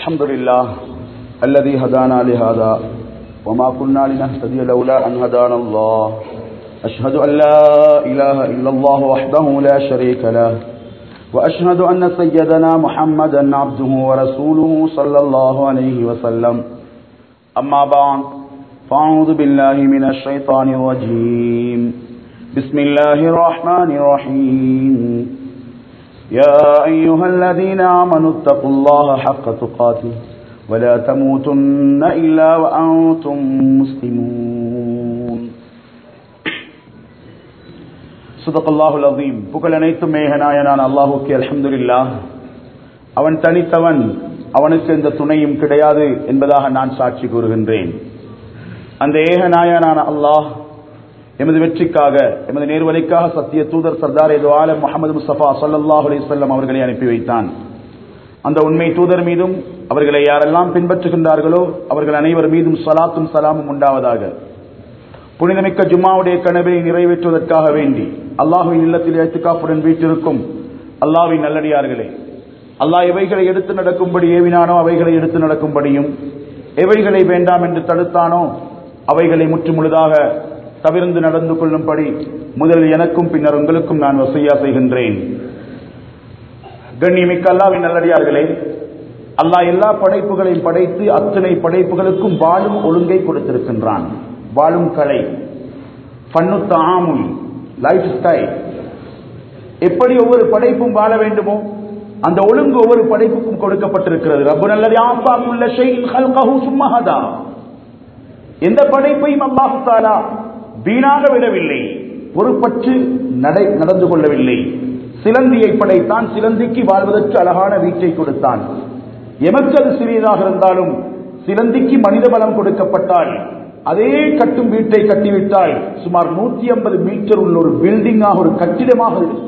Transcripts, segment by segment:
الحمد لله الذي هدانا لهذا وما كنا لنهتدي لولا أن هدانا الله أشهد أن لا إله إلا الله وحده لا شريك له وأشهد أن سيدنا محمدا عبده ورسوله صلى الله عليه وسلم أما بعد فأعوذ بالله من الشيطان الرجيم بسم الله الرحمن الرحيم يا أيها الذين آمنوا اتقوا الله حق تقاته ولا تموتن إلا وأنتم مسلمون صدق الله العظيم புகழ் அனைத்தும் மேகநாயனான் அல்லாஹுக்கு அல்ஹம்துலில்லா அவன் தனித்தவன் அவனுக்கு எந்த துணையும் கிடையாது என்பதாக நான் சாட்சி கூறுகின்றேன் அந்த ஏகநாயனான அல்லாஹ் எமது வெற்றிக்காக எமது நேர்வழிக்காக சத்திய தூதர் சர்தார் ஏதோ ஆலம் முகமது முஸ்தபா சல்லாஹ் அலிசல்லம் அவர்களை அனுப்பி வைத்தான் அந்த உண்மை தூதர் மீதும் அவர்களை யாரெல்லாம் பின்பற்றுகின்றார்களோ அவர்கள் அனைவர் மீதும் சலாத்தும் சலாமும் உண்டாவதாக புனிதமிக்க ஜும்மாவுடைய கனவை நிறைவேற்றுவதற்காக வேண்டி அல்லாஹுவின் இல்லத்தில் எழுத்துக்காப்புடன் வீட்டிருக்கும் அல்லாவின் நல்லடியார்களே அல்லாஹ் எவைகளை எடுத்து நடக்கும்படி ஏவினானோ அவைகளை எடுத்து நடக்கும்படியும் எவைகளை வேண்டாம் என்று தடுத்தானோ அவைகளை முற்றுமுழுதாக தவிர்ந்து நடந்து கொள்ளும்படி முதலில் எனக்கும் பின்னர் உங்களுக்கும் நான் வசையா செய்கின்றேன் கண்ணியமிக்க அல்லாவின் நல்லடியார்களே அல்லாஹ் எல்லா படைப்புகளையும் படைத்து அத்தனை படைப்புகளுக்கும் வாழும் ஒழுங்கை கொடுத்திருக்கின்றான் வாழும் கலை பண்ணுத்த ஆமுல் லைஃப் ஸ்டைல் எப்படி ஒவ்வொரு படைப்பும் வாழ வேண்டுமோ அந்த ஒழுங்கு ஒவ்வொரு படைப்புக்கும் கொடுக்கப்பட்டிருக்கிறது ரப்பு நல்லது ஆப்பாக்குள்ள ஷெயின் ஹல்கஹு சும்மஹதா எந்த படைப்பையும் அல்லாஹு தாலா வீணாக விடவில்லை பொறுப்பற்று நடை நடந்து கொள்ளவில்லை சிலந்தியை படைத்தான் சிலந்திக்கு வாழ்வதற்கு அழகான வீச்சை கொடுத்தான் எமக்கு அது சிறியதாக இருந்தாலும் சிலந்திக்கு மனித பலம் கொடுக்கப்பட்டால் அதே கட்டும் வீட்டை கட்டிவிட்டால் சுமார் நூத்தி ஐம்பது மீட்டர் உள்ள ஒரு பில்டிங்காக ஒரு கட்டிடமாக இருக்கும்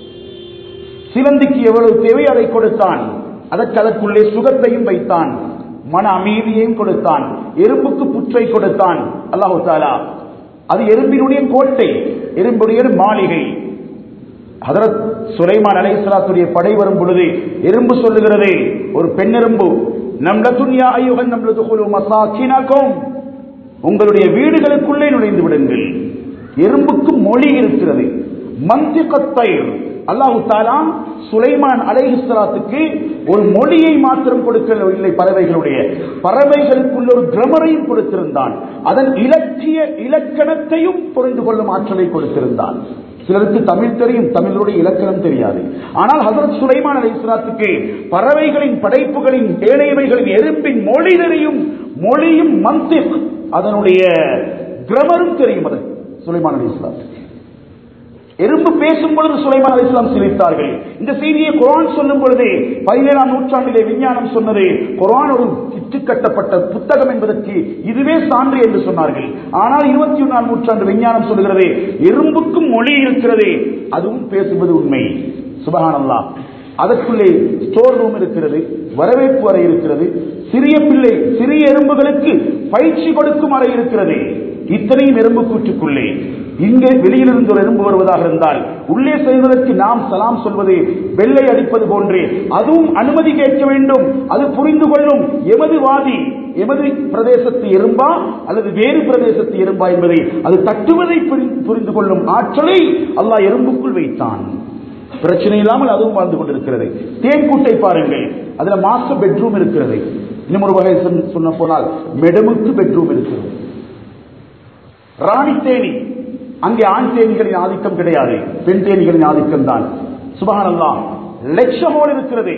சிலந்திக்கு எவ்வளவு தேவை அதை கொடுத்தான் அதற்கு அதற்குள்ளே சுகத்தையும் வைத்தான் மன அமைதியையும் கொடுத்தான் எறும்புக்கு புற்றை கொடுத்தான் அல்லாஹு தாலா அது எறும்பினுடைய கோட்டை எறும்புடைய மாளிகை ஹதரத் சுலைமான் அலைசலாத்துடைய படை வரும் பொழுது எறும்பு சொல்லுகிறது ஒரு பெண்ணெரும்பு நம்மள துன்யா ஐயுகன் நம்மளது குழு மசாக்கினாக்கும் உங்களுடைய வீடுகளுக்குள்ளே நுழைந்து விடுங்கள் எறும்புக்கு மொழி இருக்கிறது மந்திகத்தயிர் அல்லாஹு தாலா சுலைமான் அலைஹிஸ்லாத்துக்கு ஒரு மொழியை மாத்திரம் கொடுக்கவில்லை பறவைகளுடைய பறவைகளுக்குள்ள ஒரு கிரமரையும் கொடுத்திருந்தான் அதன் இலக்கிய இலக்கணத்தையும் புரிந்து கொள்ளும் ஆற்றலை கொடுத்திருந்தான் சிலருக்கு தமிழ் தெரியும் தமிழுடைய இலக்கணம் தெரியாது ஆனால் ஹசரத் சுலைமான் அலி இஸ்லாத்துக்கு பறவைகளின் படைப்புகளின் ஏனையவைகளின் எறும்பின் மொழி தெரியும் மொழியும் மந்திக் அதனுடைய கிரமரும் தெரியும் அது சுலைமான் அலி இஸ்லாத்துக்கு எறும்பு பேசும் பொழுது சுலைமான் அலி இஸ்லாம் சிரித்தார்கள் இந்த செய்தியை குரான் சொல்லும் பொழுது பதினேழாம் நூற்றாண்டிலே விஞ்ஞானம் சொன்னது குரான் ஒரு இட்டுக்கட்டப்பட்ட புத்தகம் என்பதற்கு இதுவே சான்று என்று சொன்னார்கள் ஆனால் இருபத்தி ஒன்றாம் நூற்றாண்டு விஞ்ஞானம் சொல்லுகிறது எறும்புக்கும் மொழி இருக்கிறது அதுவும் பேசுவது உண்மை சுபகானல்லா அதற்குள்ளே ஸ்டோர் ரூம் இருக்கிறது வரவேற்பு அறை இருக்கிறது சிறிய பிள்ளை சிறிய எறும்புகளுக்கு பயிற்சி கொடுக்கும் அறை இருக்கிறது இத்தனையும் எறும்பு கூற்றுக்குள்ளே இங்கே வெளியிலிருந்து ஒரு எறும்பு வருவதாக இருந்தால் உள்ளே செல்வதற்கு நாம் சலாம் சொல்வது வெள்ளை அடிப்பது போன்றே அதுவும் அனுமதி கேட்க வேண்டும் அது புரிந்து கொள்ளும் எமது வாதி எமது பிரதேசத்து எறும்பா அல்லது வேறு பிரதேசத்து எறும்பா என்பதை அது தட்டுவதை புரிந்து கொள்ளும் ஆற்றலை அல்லாஹ் எறும்புக்குள் வைத்தான் பிரச்சனை இல்லாமல் அதுவும் வாழ்ந்து கொண்டிருக்கிறது தேன் கூட்டை பாருங்கள் அதுல மாஸ்டர் பெட்ரூம் இருக்கிறது இன்னும் ஒரு வகை சொன்ன போனால் மெடமுக்கு பெட்ரூம் இருக்கிறது ராணி தேனி அங்கே ஆண் தேனிகளின் ஆதிக்கம் கிடையாது பெண் தேனிகளின் ஆதிக்கம் தான் சுபகானல்லா லட்சமோடு இருக்கிறது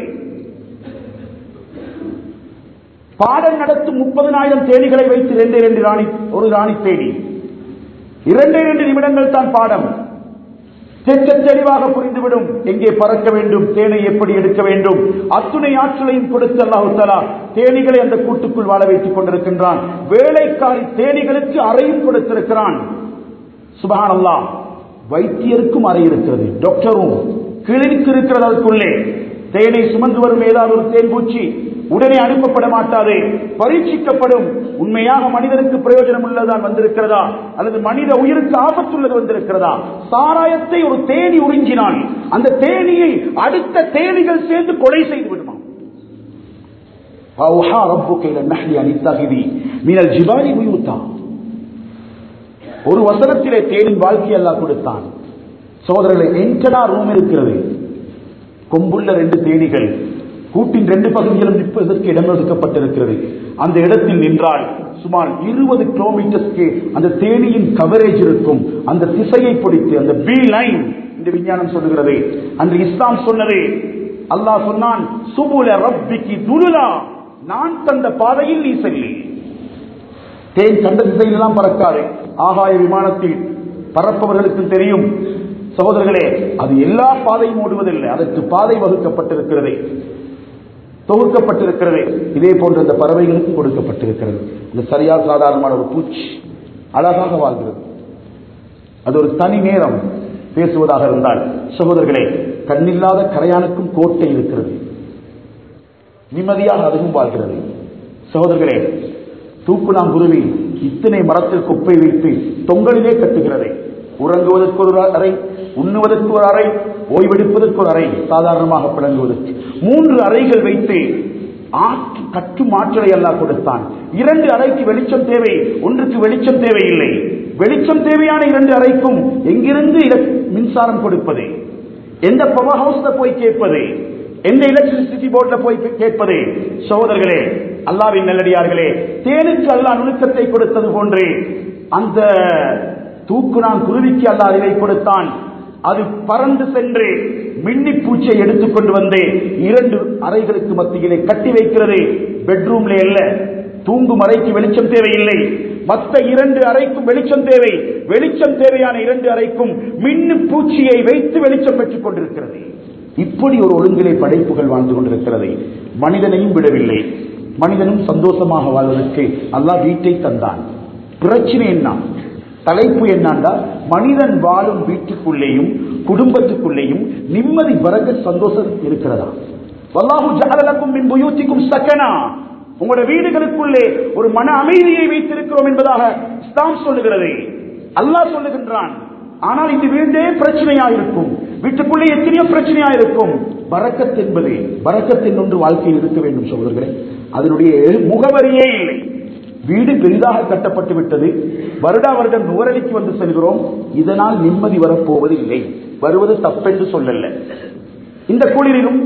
பாடம் நடத்தும் முப்பதனாயிரம் தேனிகளை வைத்து இரண்டு இரண்டு ராணி ஒரு ராணி தேனி இரண்டு இரண்டு நிமிடங்கள் தான் பாடம் தெற்க தெளிவாக புரிந்துவிடும் எங்கே பறக்க வேண்டும் தேனை எப்படி எடுக்க வேண்டும் அத்துணை ஆற்றலையும் கொடுத்து அல்லாஹு தலா தேனிகளை அந்த கூட்டுக்குள் வாழ வைத்துக் கொண்டிருக்கின்றான் வேலைக்காரி தேனிகளுக்கு அறையும் கொடுத்திருக்கிறான் சுபஹான் அல்லா வைத்தியருக்கும் அறை இருக்கிறது டாக்டரும் கிளினிக் இருக்கிறது அதற்குள்ளே தேனை சுமந்து வரும் ஏதாவது ஒரு தேன் பூச்சி உடனே அனுப்பப்பட மாட்டாது பரீட்சிக்கப்படும் உண்மையாக மனிதனுக்கு பிரயோஜனம் உள்ளதான் வந்திருக்கிறதா அல்லது மனித உயிருக்கு ஆபத்துள்ளது வந்திருக்கிறதா சாராயத்தை ஒரு தேனி உறிஞ்சினால் அந்த தேனியை அடுத்த தேனிகள் சேர்ந்து கொலை செய்து விடுமா فأوحى ربك إلى النحل أن اتخذي من الجبال بيوتا ஒரு வசனத்திலே தேனின் வாழ்க்கை அல்லாஹ் கொடுத்தான் சோதரர்களை என்டனா ரூம் இருக்கிறது கொம்புள்ள ரெண்டு தேனிகள் கூட்டின் ரெண்டு பகுதிகளும் நிற்பதற்கு இடம் ஒதுக்கப்பட்டிருக்கிறது அந்த இடத்தில் நின்றால் சுமார் இருபது கிலோமீட்டர்ஸ்க்கு அந்த தேனியின் கவரேஜ் இருக்கும் அந்த திசையை பிடித்து அந்த பி லைன் இந்த விஞ்ஞானம் சொல்லுகிறது அன்று இஸ்லாம் சொன்னது அல்லாஹ் சொன்னான் சுபுல ரப்பிக்கு துருலா நான் தந்த பாதையில் நீ செல்லி தேன் கண்ட திசையிலெல்லாம் பறக்காது ஆகாய விமானத்தில் பறப்பவர்களுக்கு தெரியும் சகோதரர்களே அது எல்லா பாதையும் ஓடுவதில்லை அதற்கு பாதை வகுக்கப்பட்டிருக்கிறது தொகுக்கப்பட்டிருக்கிறது இதே போன்ற இந்த பறவைகளுக்கும் கொடுக்கப்பட்டிருக்கிறது இந்த சரியா சாதாரணமான ஒரு பூச்சி அழகாக வாழ்கிறது அது ஒரு தனி நேரம் பேசுவதாக இருந்தால் சகோதரர்களே கண்ணில்லாத கரையானுக்கும் கோட்டை இருக்கிறது நிம்மதியாக அதுவும் வாழ்கிறது சகோதரர்களே தூக்குநாங்குருவி இத்தனை மரத்தில் குப்பை வைத்து தொங்கலிலே கட்டுகிறது உறங்குவதற்கு ஒரு அறை உண்ணுவதற்கு ஒரு அறை ஓய்வெடுப்பதற்கு ஒரு அறை சாதாரணமாக பிளங்குவதற்கு மூன்று அறைகள் வைத்து ஆற்று கட்டும் ஆற்றலை எல்லாம் கொடுத்தான் இரண்டு அறைக்கு வெளிச்சம் தேவை ஒன்றுக்கு வெளிச்சம் தேவையில்லை வெளிச்சம் தேவையான இரண்டு அறைக்கும் எங்கிருந்து இலக்- மின்சாரம் கொடுப்பது எந்த பவர் ஹவுஸ்ல போய் கேட்பது எந்த எலக்ட்ரிசிட்டி போர்ட்ல போய் கேட்பது சகோதரர்களே அல்லாவின் நல்லடியார்களே தேனுக்கு அல்லாஹ் நுணுக்கத்தை கொடுத்தது போன்று அந்த தூக்குனான் குருவிக்கு அல்லாஹ் இதை கொடுத்தான் அது பறந்து சென்று மின்னி பூச்சியை எடுத்துக்கொண்டு வந்து இரண்டு அறைகளுக்கு மத்தியிலே கட்டி வைக்கிறது பெட்ரூம்ல அல்ல தூங்கும் அறைக்கு வெளிச்சம் தேவையில்லை மற்ற இரண்டு அறைக்கும் வெளிச்சம் தேவை வெளிச்சம் தேவையான இரண்டு அறைக்கும் மின்னு பூச்சியை வைத்து வெளிச்சம் பெற்றுக் கொண்டிருக்கிறது இப்படி ஒரு ஒழுங்கிலே படைப்புகள் வாழ்ந்து கொண்டிருக்கிறது மனிதனையும் விடவில்லை மனிதனும் சந்தோஷமாக வாழ்வதற்கு அல்லாஹ் வீட்டை தந்தான் பிரச்சனை என்ன தலைப்பு என்னண்டா மனிதன் வாழும் வீட்டுக்குள்ளேயும் குடும்பத்துக்குள்ளேயும் நிம்மதி வரக சந்தோஷம் இருக்கிறதா வல்லாஹு ஜஅலலக்கும் மின் புயூத்திக்கும் சக்கனா உங்களுடைய வீடுகளுக்குள்ளே ஒரு மன அமைதியை வைத்திருக்கிறோம் என்பதாக இஸ்லாம் சொல்லுகிறது அல்லாஹ் சொல்லுகின்றான் ஆனால் இந்த வீடே பிரச்சனையா இருக்கும் வீட்டுக்குள்ளே எத்தனையோ பிரச்சனையா இருக்கும் பறக்கத் என்பது பறக்கத்தின் ஒன்று வாழ்க்கையில் இருக்க வேண்டும் சகோதரர்களே அதனுடைய முகவரியே இல்லை வீடு பெரிதாக கட்டப்பட்டு விட்டது வருடா வருடம் நுவரலிக்கு வந்து செல்கிறோம் இதனால் நிம்மதி வரப்போவது இல்லை வருவது தப்பென்று சொல்லல இந்த குளிரிலும்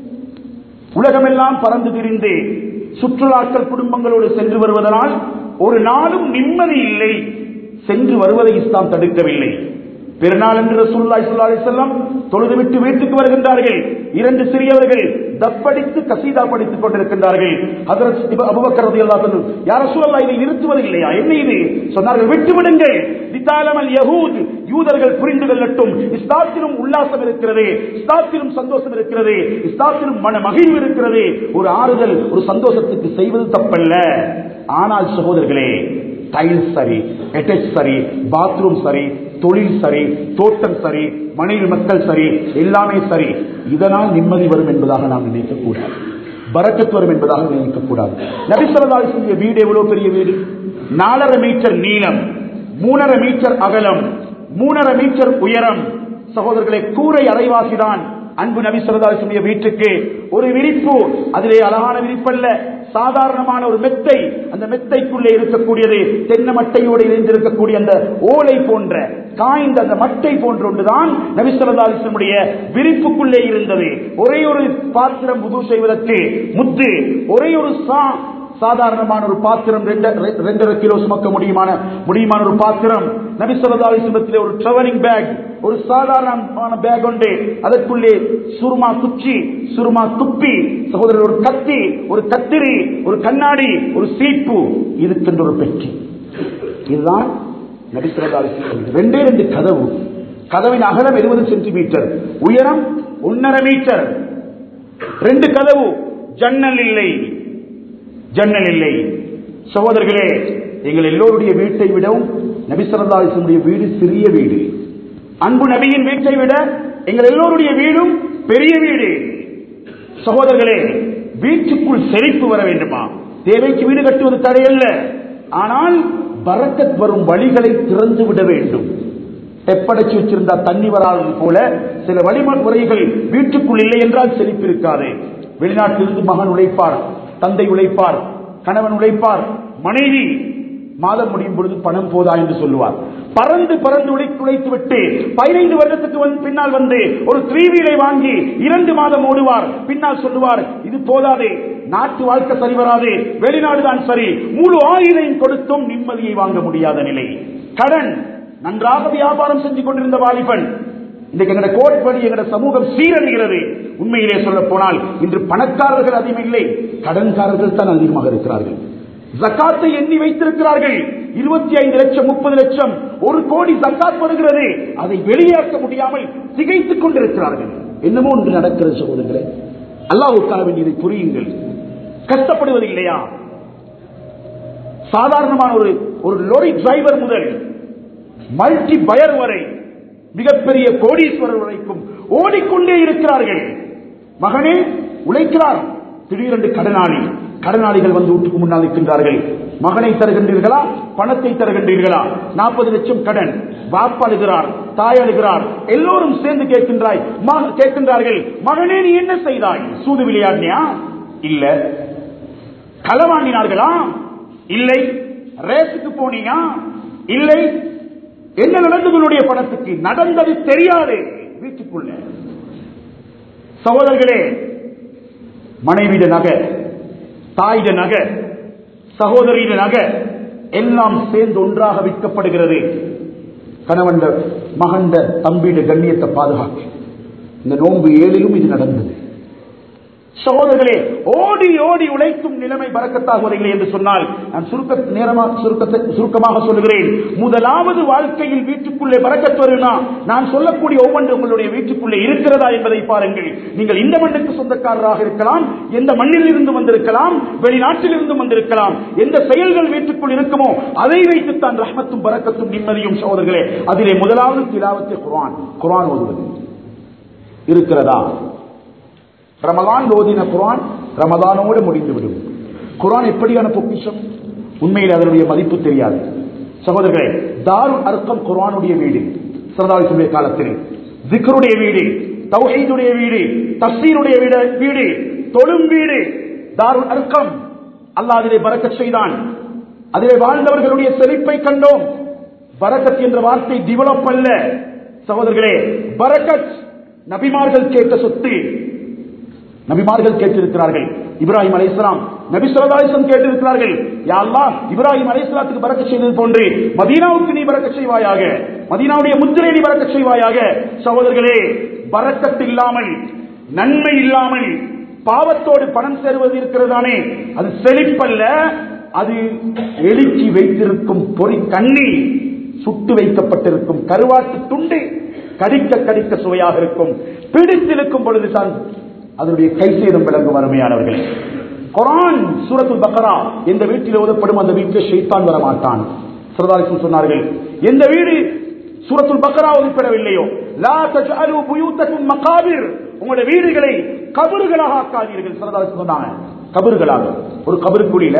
உலகமெல்லாம் பறந்து திரிந்து சுற்றுலாக்கள் குடும்பங்களோடு சென்று வருவதனால் ஒரு நாளும் நிம்மதி இல்லை சென்று வருவதை இஸ்லாம் தடுக்கவில்லை பெருநாள் என்று ரசூலுல்லாஹி ஸல்லல்லாஹு அலைஹி வஸல்லம் தொழுதுவிட்டு வீட்டுக்கு வருகின்றார்கள் இரண்டு சிறியவர்கள் தப்படித்து கசீதா படித்துக் கொண்டிருக்கின்றார்கள் ஹஜரத் இப்னு அபூபக்கர் ரலியல்லாஹு அன்ஹு யா ரசூலல்லாஹ் இதை நிறுத்துவது இல்லையா என்ன இது சொன்னார்கள் விட்டு விடுங்கள் லிதாலமல் யஹூத் யூதர்கள் புரிந்து கொள்ளட்டும் இஸ்லாத்திலும் உல்லாசம் இருக்கிறது இஸ்லாத்திலும் சந்தோஷம் இருக்கிறது இஸ்லாத்திலும் மன மகிழ்வு இருக்கிறது ஒரு ஆறுதல் ஒரு சந்தோஷத்துக்கு செய்வது தப்பல்ல ஆனால் சகோதரர்களே டைல்ஸ் சரி அட்டாச் சரி பாத்ரூம் சரி தொழில் சரி தோட்டம் சரி மனைவி மக்கள் சரி எல்லாமே சரி இதனால் நிம்மதி வரும் என்பதாக நாம் நினைக்கக்கூடாது பறக்கத் வரும் என்பதாக நினைக்கக்கூடாது நபிசல்லாய் சொல்லிய வீடு எவ்வளவு பெரிய வீடு நாலரை மீட்டர் நீளம் மூணரை மீட்டர் அகலம் மூணரை மீட்டர் உயரம் சகோதரர்களை கூரை அரைவாசிதான் அன்பு நபி சொல்லதாசுடைய வீட்டுக்கு ஒரு விரிப்பு அதிலே அழகான விரிப்பல்ல சாதாரணமான ஒரு மெத்தை அந்த மெத்தைக்குள்ளே இருக்கக்கூடியது தென்னை மட்டையோடு இணைந்திருக்கக்கூடிய அந்த ஓலை போன்ற காய்ந்த அந்த மட்டை போன்ற ஒன்றுதான் நபிசல்லாசுடைய விரிப்புக்குள்ளே இருந்தது ஒரே ஒரு பாத்திரம் புது செய்வதற்கு முத்து ஒரே ஒரு சா சாதாரணமான ஒரு பாத்திரம் ரெண்டு- ரெண்டரை கிலோ சுமக்க முடியுமான முடியுமான ஒரு பாத்திரம் நபிசல்லாலி சுமத்திலே ஒரு ட்ராவலிங் பேக் ஒரு சாதாரணமான பேக் உண்டு அதற்குள்ளே சுருமா குச்சி சுருமா துப்பி சகோதரர் ஒரு கத்தி ஒரு கத்திரி ஒரு கண்ணாடி ஒரு சீப்பு இதுக்கென்று ஒரு பெட்டி இதுதான் நபிசல்லாலி ரெண்டே ரெண்டு கதவு கதவின் அகலம் இருபது சென்டிமீட்டர் உயரம் ஒன்னரை மீட்டர் ரெண்டு கதவு ஜன்னல் இல்லை ஜன்னல் இல்லை சகோதரர்களே எங்கள் எல்லோருடைய வீட்டை விடவும் நபிசரதாசனுடைய வீடு சிறிய வீடு அன்பு நபியின் வீட்டை விட எங்கள் எல்லோருடைய வீடும் பெரிய வீடு சகோதரர்களே வீட்டுக்குள் செழிப்பு வர வேண்டுமா தேவைக்கு வீடு கட்டுவது தடையல்ல ஆனால் பறக்கத் வரும் வழிகளை திறந்து விட வேண்டும் தெப்படைச்சு வச்சிருந்தா தண்ணி வராதது போல சில வழிமுறைகள் வீட்டுக்குள் இல்லை என்றால் செழிப்பு இருக்காது வெளிநாட்டிலிருந்து மகன் உழைப்பார் தந்தை உழைப்பார் கணவன் உழைப்பார் மனைவி மாதம் முடியும் பொழுது பணம் போதா என்று சொல்லுவார் பறந்து பறந்து உழைத்து உழைத்து விட்டு பதினைந்து வருடத்துக்கு வந்து பின்னால் வந்து ஒரு த்ரீ வீலை வாங்கி இரண்டு மாதம் ஓடுவார் பின்னால் சொல்லுவார் இது போதாதே நாட்டு வாழ்க்கை சரி வராது வெளிநாடு தான் சரி முழு ஆயுதையும் கொடுத்தும் நிம்மதியை வாங்க முடியாத நிலை கடன் நன்றாக வியாபாரம் செஞ்சு கொண்டிருந்த வாலிபன் இன்றைக்கு எங்கட கோட்படி எங்கட சமூகம் சீரழிகிறது உண்மையிலே சொல்ல போனால் இன்று பணக்காரர்கள் அதிகம் இல்லை கடன்காரர்கள் தான் அதிகமாக இருக்கிறார்கள் ஜக்காத்தை எண்ணி வைத்திருக்கிறார்கள் இருபத்தி ஐந்து லட்சம் முப்பது லட்சம் ஒரு கோடி ஜக்காத் வருகிறது அதை வெளியேற்ற முடியாமல் திகைத்துக் கொண்டிருக்கிறார்கள் என்னமோ ஒன்று நடக்கிறது சகோதரர்களே அல்லாஹுக்காக வேண்டியதை புரியுங்கள் கஷ்டப்படுவது இல்லையா சாதாரணமான ஒரு ஒரு லோரி டிரைவர் முதல் மல்டி பயர் வரை மிகப்பெரிய கோடீஸ்வரர் வரைக்கும் ஓடிக்கொண்டே இருக்கிறார்கள் மகனே உழைக்கிறார் திடீரென்று கடனாளி கடனாளிகள் வந்து வீட்டுக்கு முன்னால் நிற்கின்றார்கள் மகனை தருகின்றீர்களா பணத்தை தருகின்றீர்களா நாற்பது லட்சம் கடன் பாப்பா அழுகிறார் தாய் அழுகிறார் எல்லோரும் சேர்ந்து கேட்கின்றாய் மக- கேட்கின்றார்கள் மகனே நீ என்ன செய்தாய் சூது விளையாடினியா இல்ல களவாண்டினார்களா இல்லை ரேஸுக்கு போனியா இல்லை என்ன நடந்தது உன்னுடைய பணத்துக்கு நடந்தது தெரியாது வீட்டுக்குள்ள சகோதரர்களே மனைவிட நகை தாயிட நகை சகோதரியிட நகை எல்லாம் சேர்ந்து ஒன்றாக விற்கப்படுகிறது கணவன் மகண்ட தம்பியிட கண்ணியத்தை பாதுகாக்க இந்த நோன்பு ஏழிலும் இது நடந்தது சகோதரர்களே ஓடி ஓடி உழைக்கும் நிலைமை பறக்கத்தாகுவதில்லை என்று சொன்னால் நான் சுருக்க நேரமாக சுருக்கத்தை சுருக்கமாக சொல்லுகிறேன் முதலாவது வாழ்க்கையில் வீட்டுக்குள்ளே பறக்கத் வருமா நான் சொல்லக்கூடிய ஒவ்வொன்று உங்களுடைய வீட்டுக்குள்ளே இருக்கிறதா என்பதை பாருங்கள் நீங்கள் இந்த மண்ணுக்கு சொந்தக்காரராக இருக்கலாம் எந்த மண்ணில் இருந்து வந்திருக்கலாம் வெளிநாட்டில் இருந்து வந்திருக்கலாம் எந்த செயல்கள் வீட்டுக்குள் இருக்குமோ அதை வைத்துத்தான் ரஹ்மத்தும் பறக்கத்தும் நிம்மதியும் சகோதரர்களே அதிலே முதலாவது திலாவத்தை குர்ஆன் குர்ஆன் ஓதுவது இருக்கிறதா ரமலான் ஓதின குர்ஆன் ரமதானோடு முடிந்துவிடும் குர்ஆன் எப்படியான பொக்கிஷம் உண்மையில் அதனுடைய மதிப்பு தெரியாது சகோதரர்களே தாருல் அர்க்கம் குர்ஆனுடைய வீடு சரதாவிசுடைய காலத்தில் ஜிக்ருடைய வீடு தௌஹீதுடைய வீடு தஃசீருடைய வீடு வீடு தொழும் வீடு தாருல் அர்க்கம் அல்லாஹ் அதிலே பறக்கச் செய்தான் அதிலே வாழ்ந்தவர்களுடைய செழிப்பை கண்டோம் பரக்கத் என்ற வார்த்தை டிவலப் அல்ல சகோதரர்களே பரக்கத் நபிமார்கள் கேட்ட சொத்து நபிமார்கள் கேட்டிருக்கிறார்கள் இப்ராஹிம் அலைஹிஸ்ஸலாம் நபி ஸல்லல்லாஹு கேட்டிருக்கிறார்கள் யா அல்லாஹ் இப்ராஹிம் அலைஹிஸ்ஸலாத்துக்கு பரக்கத் செய்தது போன்று மதீனாவுக்கு நீ பரக்கத் செய்வாயாக மதீனாவுடைய முத்திரை நீ பரக்கத் செய்வாயாக சகோதரர்களே பரக்கத் இல்லாமல் நன்மை இல்லாமல் பாவத்தோடு பணம் சேருவது இருக்கிறதானே அது செழிப்பல்ல அது எழுச்சி வைத்திருக்கும் பொறி கண்ணி சுட்டு வைக்கப்பட்டிருக்கும் கருவாட்டு துண்டு கடிக்க கடிக்க சுவையாக இருக்கும் பிடித்திருக்கும் பொழுதுதான் அதனுடைய கை சேதம் விளங்கும் அருமையானவர்கள் குரான் சூரத்துல் பக்கரா எந்த வீட்டில் ஓதப்படும் அந்த வீட்டில் ஷைத்தான் வர மாட்டான் சரதாரிசன் சொன்னார்கள் எந்த வீடு சூரத்துல் பக்கரா ஒதுப்படவில்லையோ லா தஜ்அலு புயூத்தக்கும் மகாபிர் உங்களுடைய வீடுகளை கபறுகளாக ஆக்காதீர்கள் சரதாரிசன் சொன்னாங்க கபறுகளாக ஒரு கபருக்குடியில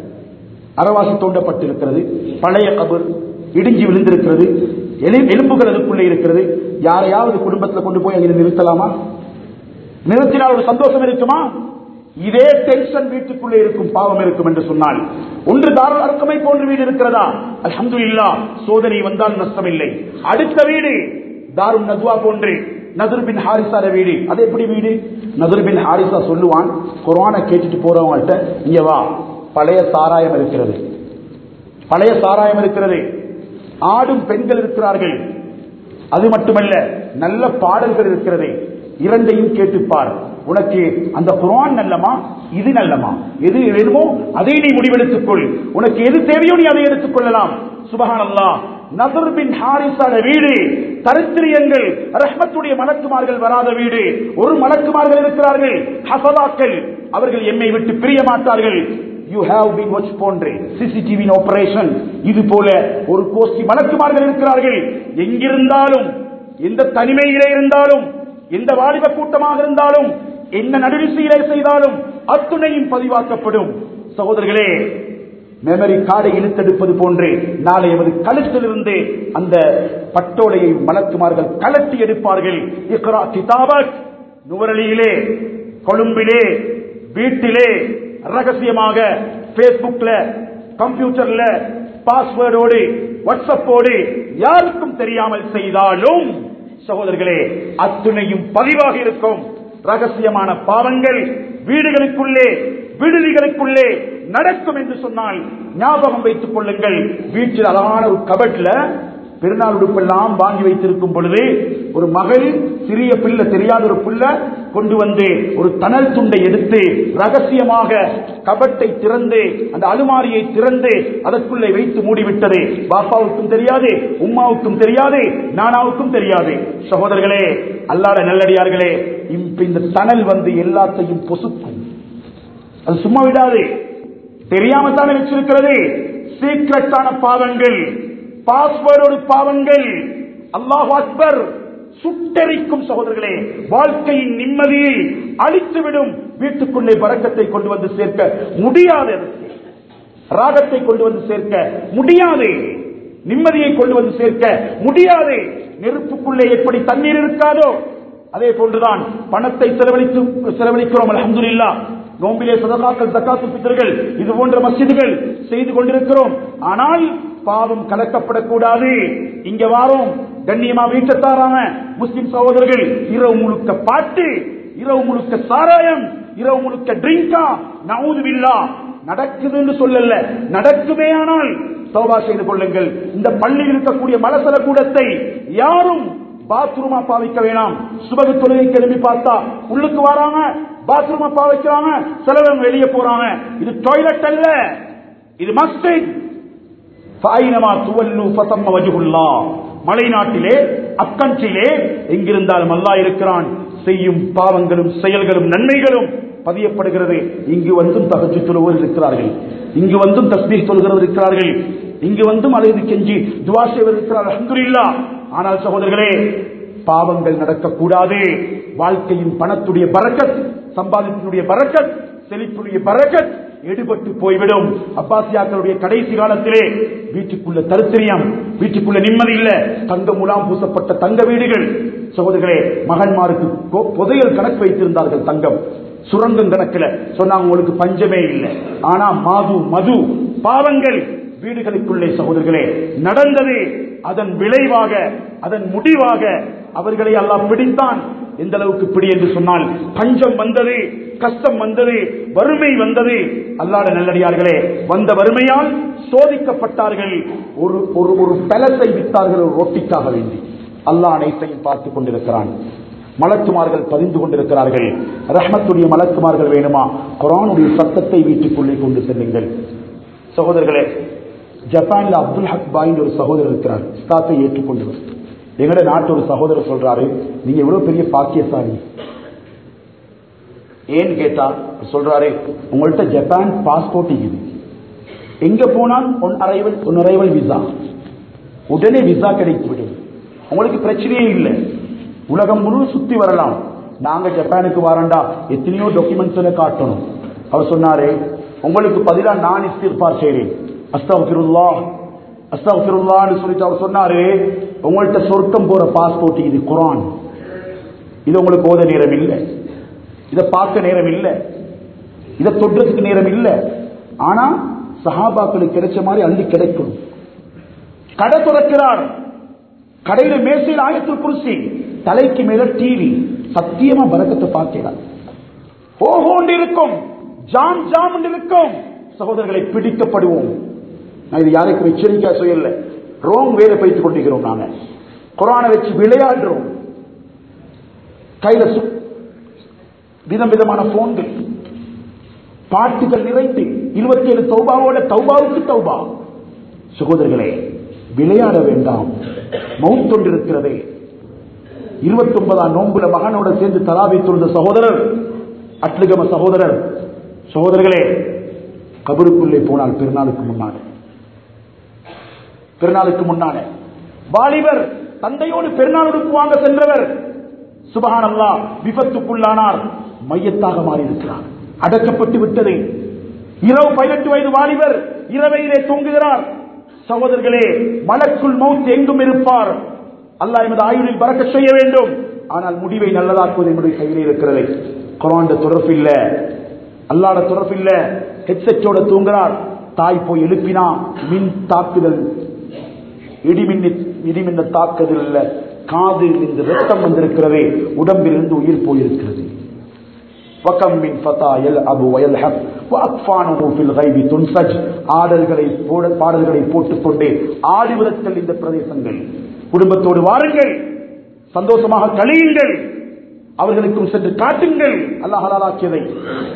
அறவாசி தோண்டப்பட்டிருக்கிறது பழைய கபர் இடிஞ்சு விழுந்திருக்கிறது எலி- எலும்புகள் அதுக்குள்ளே இருக்கிறது யாரையாவது குடும்பத்தில் கொண்டு போய் அங்கே நிறுத்தலாமா நிறுத்தினால் ஒரு சந்தோஷம் இருக்குமா இதே டென்ஷன் வீட்டுக்குள்ளே இருக்கும் பாவம் இருக்கும் என்று சொன்னால் ஒன்று தாராள அர்க்கமை போன்ற வீடு இருக்கிறதா அல்ஹம்துலில்லா சோதனை வந்தால் நஷ்டம் இல்லை அடுத்த வீடு தாரும் நதுவா போன்று நதுர் பின் ஹாரிசார வீடு அது எப்படி வீடு நதுர் பின் ஹாரிசா சொல்லுவான் குர்ஆனை கேட்டுட்டு போறவங்கள்ட்ட இங்க வா பழைய சாராயம் இருக்கிறது பழைய சாராயம் இருக்கிறது ஆடும் பெண்கள் இருக்கிறார்கள் அது மட்டுமல்ல நல்ல பாடல்கள் இருக்கிறது இரண்டையும் கேட்டுப்பார் உனக்கு அந்த குர்ஆன் நல்லமா இது நல்லமா எது வேணுமோ அதை நீ முடிவெடுத்துக் கொள் உனக்கு எது தேவையோ நீ அதை எடுத்துக் கொள்ளலாம் சுபஹானல்லாஹ் நதர் பின் ஹாரிசான வீடு தரித்திரியங்கள் ரஹ்மத்துடைய மலக்குமார்கள் வராத வீடு ஒரு மலக்குமார்கள் இருக்கிறார்கள் ஹசதாக்கள் அவர்கள் எம்மை விட்டு பிரிய மாட்டார்கள் யூ ஹேவ் பீன் வாட்ச் போன்று சிசிடிவி ஆபரேஷன் இது போல ஒரு கோஷ்டி மலக்குமார்கள் இருக்கிறார்கள் எங்கிருந்தாலும் எந்த தனிமையிலே இருந்தாலும் எந்த வாலிப கூட்டமாக இருந்தாலும் என்ன நடுநிசையிலே செய்தாலும் அத்துணையும் பதிவாக்கப்படும் சகோதரர்களே மெமரி கார்டை இழுத்தெடுப்பது போன்று நாளை எமது கழுத்திலிருந்து அந்த பட்டோலையை மலக்குமார்கள் கலட்டி எடுப்பார்கள் இக்ரா கிதாபக் நுவரலியிலே கொழும்பிலே வீட்டிலே ரகசியமாக பேஸ்புக்ல கம்ப்யூட்டர்ல பாஸ்வேர்டோடு வாட்ஸ்அப்போடு யாருக்கும் தெரியாமல் செய்தாலும் சகோதரர்களே அத்துணையும் பதிவாக இருக்கும் ரகசியமான பாவங்கள் வீடுகளுக்குள்ளே விடுதிகளுக்குள்ளே நடக்கும் என்று சொன்னால் ஞாபகம் வைத்துக் கொள்ளுங்கள் வீட்டில் அழகான ஒரு கபட்ல பெருநாள் உடுப்பெல்லாம் வாங்கி வைத்திருக்கும் பொழுது ஒரு மகள் சிறிய பிள்ளை தெரியாத ஒரு பிள்ளை கொண்டு வந்து ஒரு தணல் துண்டை எடுத்து ரகசியமாக கபட்டை திறந்து அந்த அலுமாரியை திறந்து அதற்குள்ளே வைத்து மூடிவிட்டது பாப்பாவுக்கும் தெரியாது உம்மாவுக்கும் தெரியாது நானாவுக்கும் தெரியாது சகோதரர்களே அல்லாத நல்லடியார்களே இப்ப இந்த தணல் வந்து எல்லாத்தையும் பொசுக்கும் அது சும்மா விடாது தெரியாம தானே வச்சிருக்கிறது சீக்கிரட்டான பாவங்கள் பாஸ்வேர்டோடு பாவங்கள் அல்லாஹ் அக்பர் சுட்டரிக்கும் சகோதரர்களே வாழ்க்கையின் நிம்மதியை அழித்துவிடும் வீட்டுக்குள்ளே பறக்கத்தை கொண்டு வந்து சேர்க்க முடியாது ராகத்தை கொண்டு வந்து சேர்க்க முடியாது நிம்மதியை கொண்டு வந்து சேர்க்க முடியாது நெருப்புக்குள்ளே எப்படி தண்ணீர் இருக்காதோ அதே போன்றுதான் பணத்தை செலவழித்து செலவழிக்கிறோம் அலமதுல்லா நோம்பிலே சதகாக்கள் தக்காத்து பித்தர்கள் இது போன்ற மசிதுகள் செய்து கொண்டிருக்கிறோம் ஆனால் பாவம் கலக்கப்படக்கூடாது இங்க வாரோம் கண்ணியமா வீட்டத்தாராம முஸ்லிம் சகோதரர்கள் இரவு முழுக்க பாட்டு இரவு முழுக்க சாராயம் இரவு முழுக்க ட்ரிங்கா நவுதுவில்லா நடக்குது என்று சொல்லல நடக்குமே ஆனால் தௌபா செய்து கொள்ளுங்கள் இந்த பள்ளியில் இருக்கக்கூடிய மலசல கூடத்தை யாரும் பாத்ரூமா பாவிக்க வேணாம் சுபகு தொழுகை கிளம்பி பார்த்தா உள்ளுக்கு வராங்க பாத்ரூமா பாவிக்கிறாங்க சிலவங்க வெளியே போறாங்க இது டாய்லெட் அல்ல இது மஸ்ஜித் ஃபைனமா துவல்லு ஃபதம்ம வஜ்ஹுல்லா மலை நாட்டிலே அக்கன்றிலே எங்கிருந்தாலும் அல்லாஹ் இருக்கிறான் செய்யும் பாவங்களும் செயல்களும் நன்மைகளும் பதியப்படுகிறது இங்கு வந்தும் தகச்சு தொழுவோர் இருக்கிறார்கள் இங்கு வந்தும் தஸ்மீர் சொல்கிறவர் இருக்கிறார்கள் இங்கு வந்தும் அலைது கெஞ்சி துவா செய்வர் இருக்கிறார்கள் அல்ஹம்துலில்லா ஆனால் சகோதரர்களே பாவங்கள் நடக்கக்கூடாது வாழ்க்கையின் பணத்துடைய பறக்கத் சம்பாதிப்பினுடைய பறக்கத் செழிப்புடைய பறக்கத் எடுபட்டு போய்விடும் அப்பாசியாக்களுடைய கடைசி காலத்திலே வீட்டுக்குள்ள தரித்திரியம் வீட்டுக்குள்ள நிம்மதி இல்ல தங்க முலாம் பூசப்பட்ட தங்க வீடுகள் சகோதரர்களே மகன்மாருக்கு கொ- புதையல் கணக்கு வைத்திருந்தார்கள் தங்கம் சுரங்கம் கணக்குல சொன்னாங்க உங்களுக்கு பஞ்சமே இல்லை ஆனா மாது மது பாவங்கள் வீடுகளுக்குள்ளே சகோதரர்களே நடந்தது அதன் விளைவாக அதன் முடிவாக அவர்களை அல்லாஹ் பிடித்தான் எந்த அளவுக்கு பிடி என்று சொன்னால் பஞ்சம் வந்தது கஷ்டம் வந்தது வறுமை வந்தது அல்லாத நல்லடியார்களே வந்த வறுமையால் சோதிக்கப்பட்டார்கள் ஒரு ஒரு ஒரு பலத்தை வித்தார்கள் ஒரு ரொட்டிக்காக வேண்டி அல்லாஹ் அனைத்தையும் பார்த்துக் கொண்டிருக்கிறான் மலக்குமார்கள் பதிந்து கொண்டிருக்கிறார்கள் ரஹ்மத்துடைய மலக்குமார்கள் வேணுமா குரானுடைய சத்தத்தை வீட்டுக்குள்ளே கொண்டு செல்லுங்கள் சகோதரர்களே ஜப்பான்ல அப்துல் ஹக் பாய் ஒரு சகோதரர் இருக்கிறார் இஸ்லாத்தை ஏற்றுக்கொண்டவர் எங்கட நாட்டு ஒரு சகோதரர் சொல்றாரு நீங்க எவ்வளவு பெரிய பாக்கியசாலி ஏன்னு கேட்டா சொல்றாரு உங்கள்ட்ட ஜப்பான் பாஸ்போர்ட் இருக்குது எங்க போனால் on arrival on arrival visa உடனே விசா கிடைத்துவிடும் உங்களுக்கு பிரச்சனையே இல்லை உலகம் முழு சுத்தி வரலாம் நாங்க ஜப்பானுக்கு வரண்டா எத்தனையோ டாக்குமெண்ட்ஸ் காட்டணும் அவர் சொன்னாரு உங்களுக்கு பதிலா நான் இஸ்திர்பார் செய்றேன் அஸ்தகுல்லா அஸ்தகுல்லான்னு சொல்லிட்டு அவர் சொன்னாரு உங்கள்ட்ட சொர்க்கம் போற பாஸ்போர்ட் இது குரான் இது உங்களுக்கு ஓத நேரம் இல்லை இதை பார்க்க நேரம் இல்லை இதை தொடுறதுக்கு நேரம் இல்லை ஆனா சஹாபாக்களுக்கு கிடைச்ச மாதிரி அள்ளி கிடைக்கும் கடை துறக்கிறார் கடையில மேசையில் ஆயத்தில் குருசி தலைக்கு மேல டிவி சத்தியமா பறக்கத்தை பார்க்கிறார் ஓஹோண்டு இருக்கும் ஜாம் ஜாம் இருக்கும் சகோதரர்களை பிடிக்கப்படுவோம் நான் இது யாருக்கும் எச்சரிக்கையா சொல்லல ரோங் வேலை பயித்துக் கொண்டிருக்கிறோம் நாங்க குரானை வச்சு விளையாடுறோம் கையில சு- விதம் விதமான போன்கள் பாட்டுகள் நிறைந்து இருபத்தி ஏழு தௌபாவோட தௌபாவுக்கு தௌபா சகோதரர்களே விளையாட வேண்டாம் மவுத் கொண்டிருக்கிறதே இருபத்தி ஒன்பதாம் நோன்புல மகனோட சேர்ந்து தராவி தொழுத சகோதரர் அட்லுகம சகோதரர் சகோதரர்களே கபருக்குள்ளே போனால் பெருநாளுக்கு முன்னால பெருநாளுக்கு முன்னால வாலிபர் தந்தையோடு பெருநாளுக்கு வாங்க சென்றவர் சுபஹானல்லா விபத்துக்குள்ளானார் மையத்தாக மாறி இருக்கிறார் அடக்கப்பட்டு விட்டது இரவு பதினெட்டு வயது வாலிபர் இரவையிலே தூங்குகிறார் சகோதரர்களே மலக்குள் மவுத் எங்கும் இருப்பார் அல்லாஹ் எமது ஆயுளில் பறக்க செய்ய வேண்டும் ஆனால் முடிவை நல்லதாக்குவது என்னுடைய கையிலே இருக்கிறது குரான் தொடர்பு இல்ல அல்லாட தொடர்பு இல்ல ஹெட்செட்டோட தூங்குறார் தாய் போய் எழுப்பினா மின் தாக்குதல் இடிமின் இடிமின்ன தாக்குதல் இல்ல காதில் இந்த ரத்தம் வந்திருக்கிறதே உடம்பிலிருந்து உயிர் போயிருக்கிறது وكم من فتى يلعب ويلحق واطفانه في الغيب تنسج ஆடல்களை போட பாடல்களை போட்டுக்கொண்டே ஆடிவிடத்தல் இந்த பிரதேசங்கள் குடும்பத்தோடு வாருங்கள் சந்தோஷமாக கழியுங்கள் அவர்களுக்கும் சென்று காட்டுங்கள் அல்லாஹ் ஹலாலாக்கியதை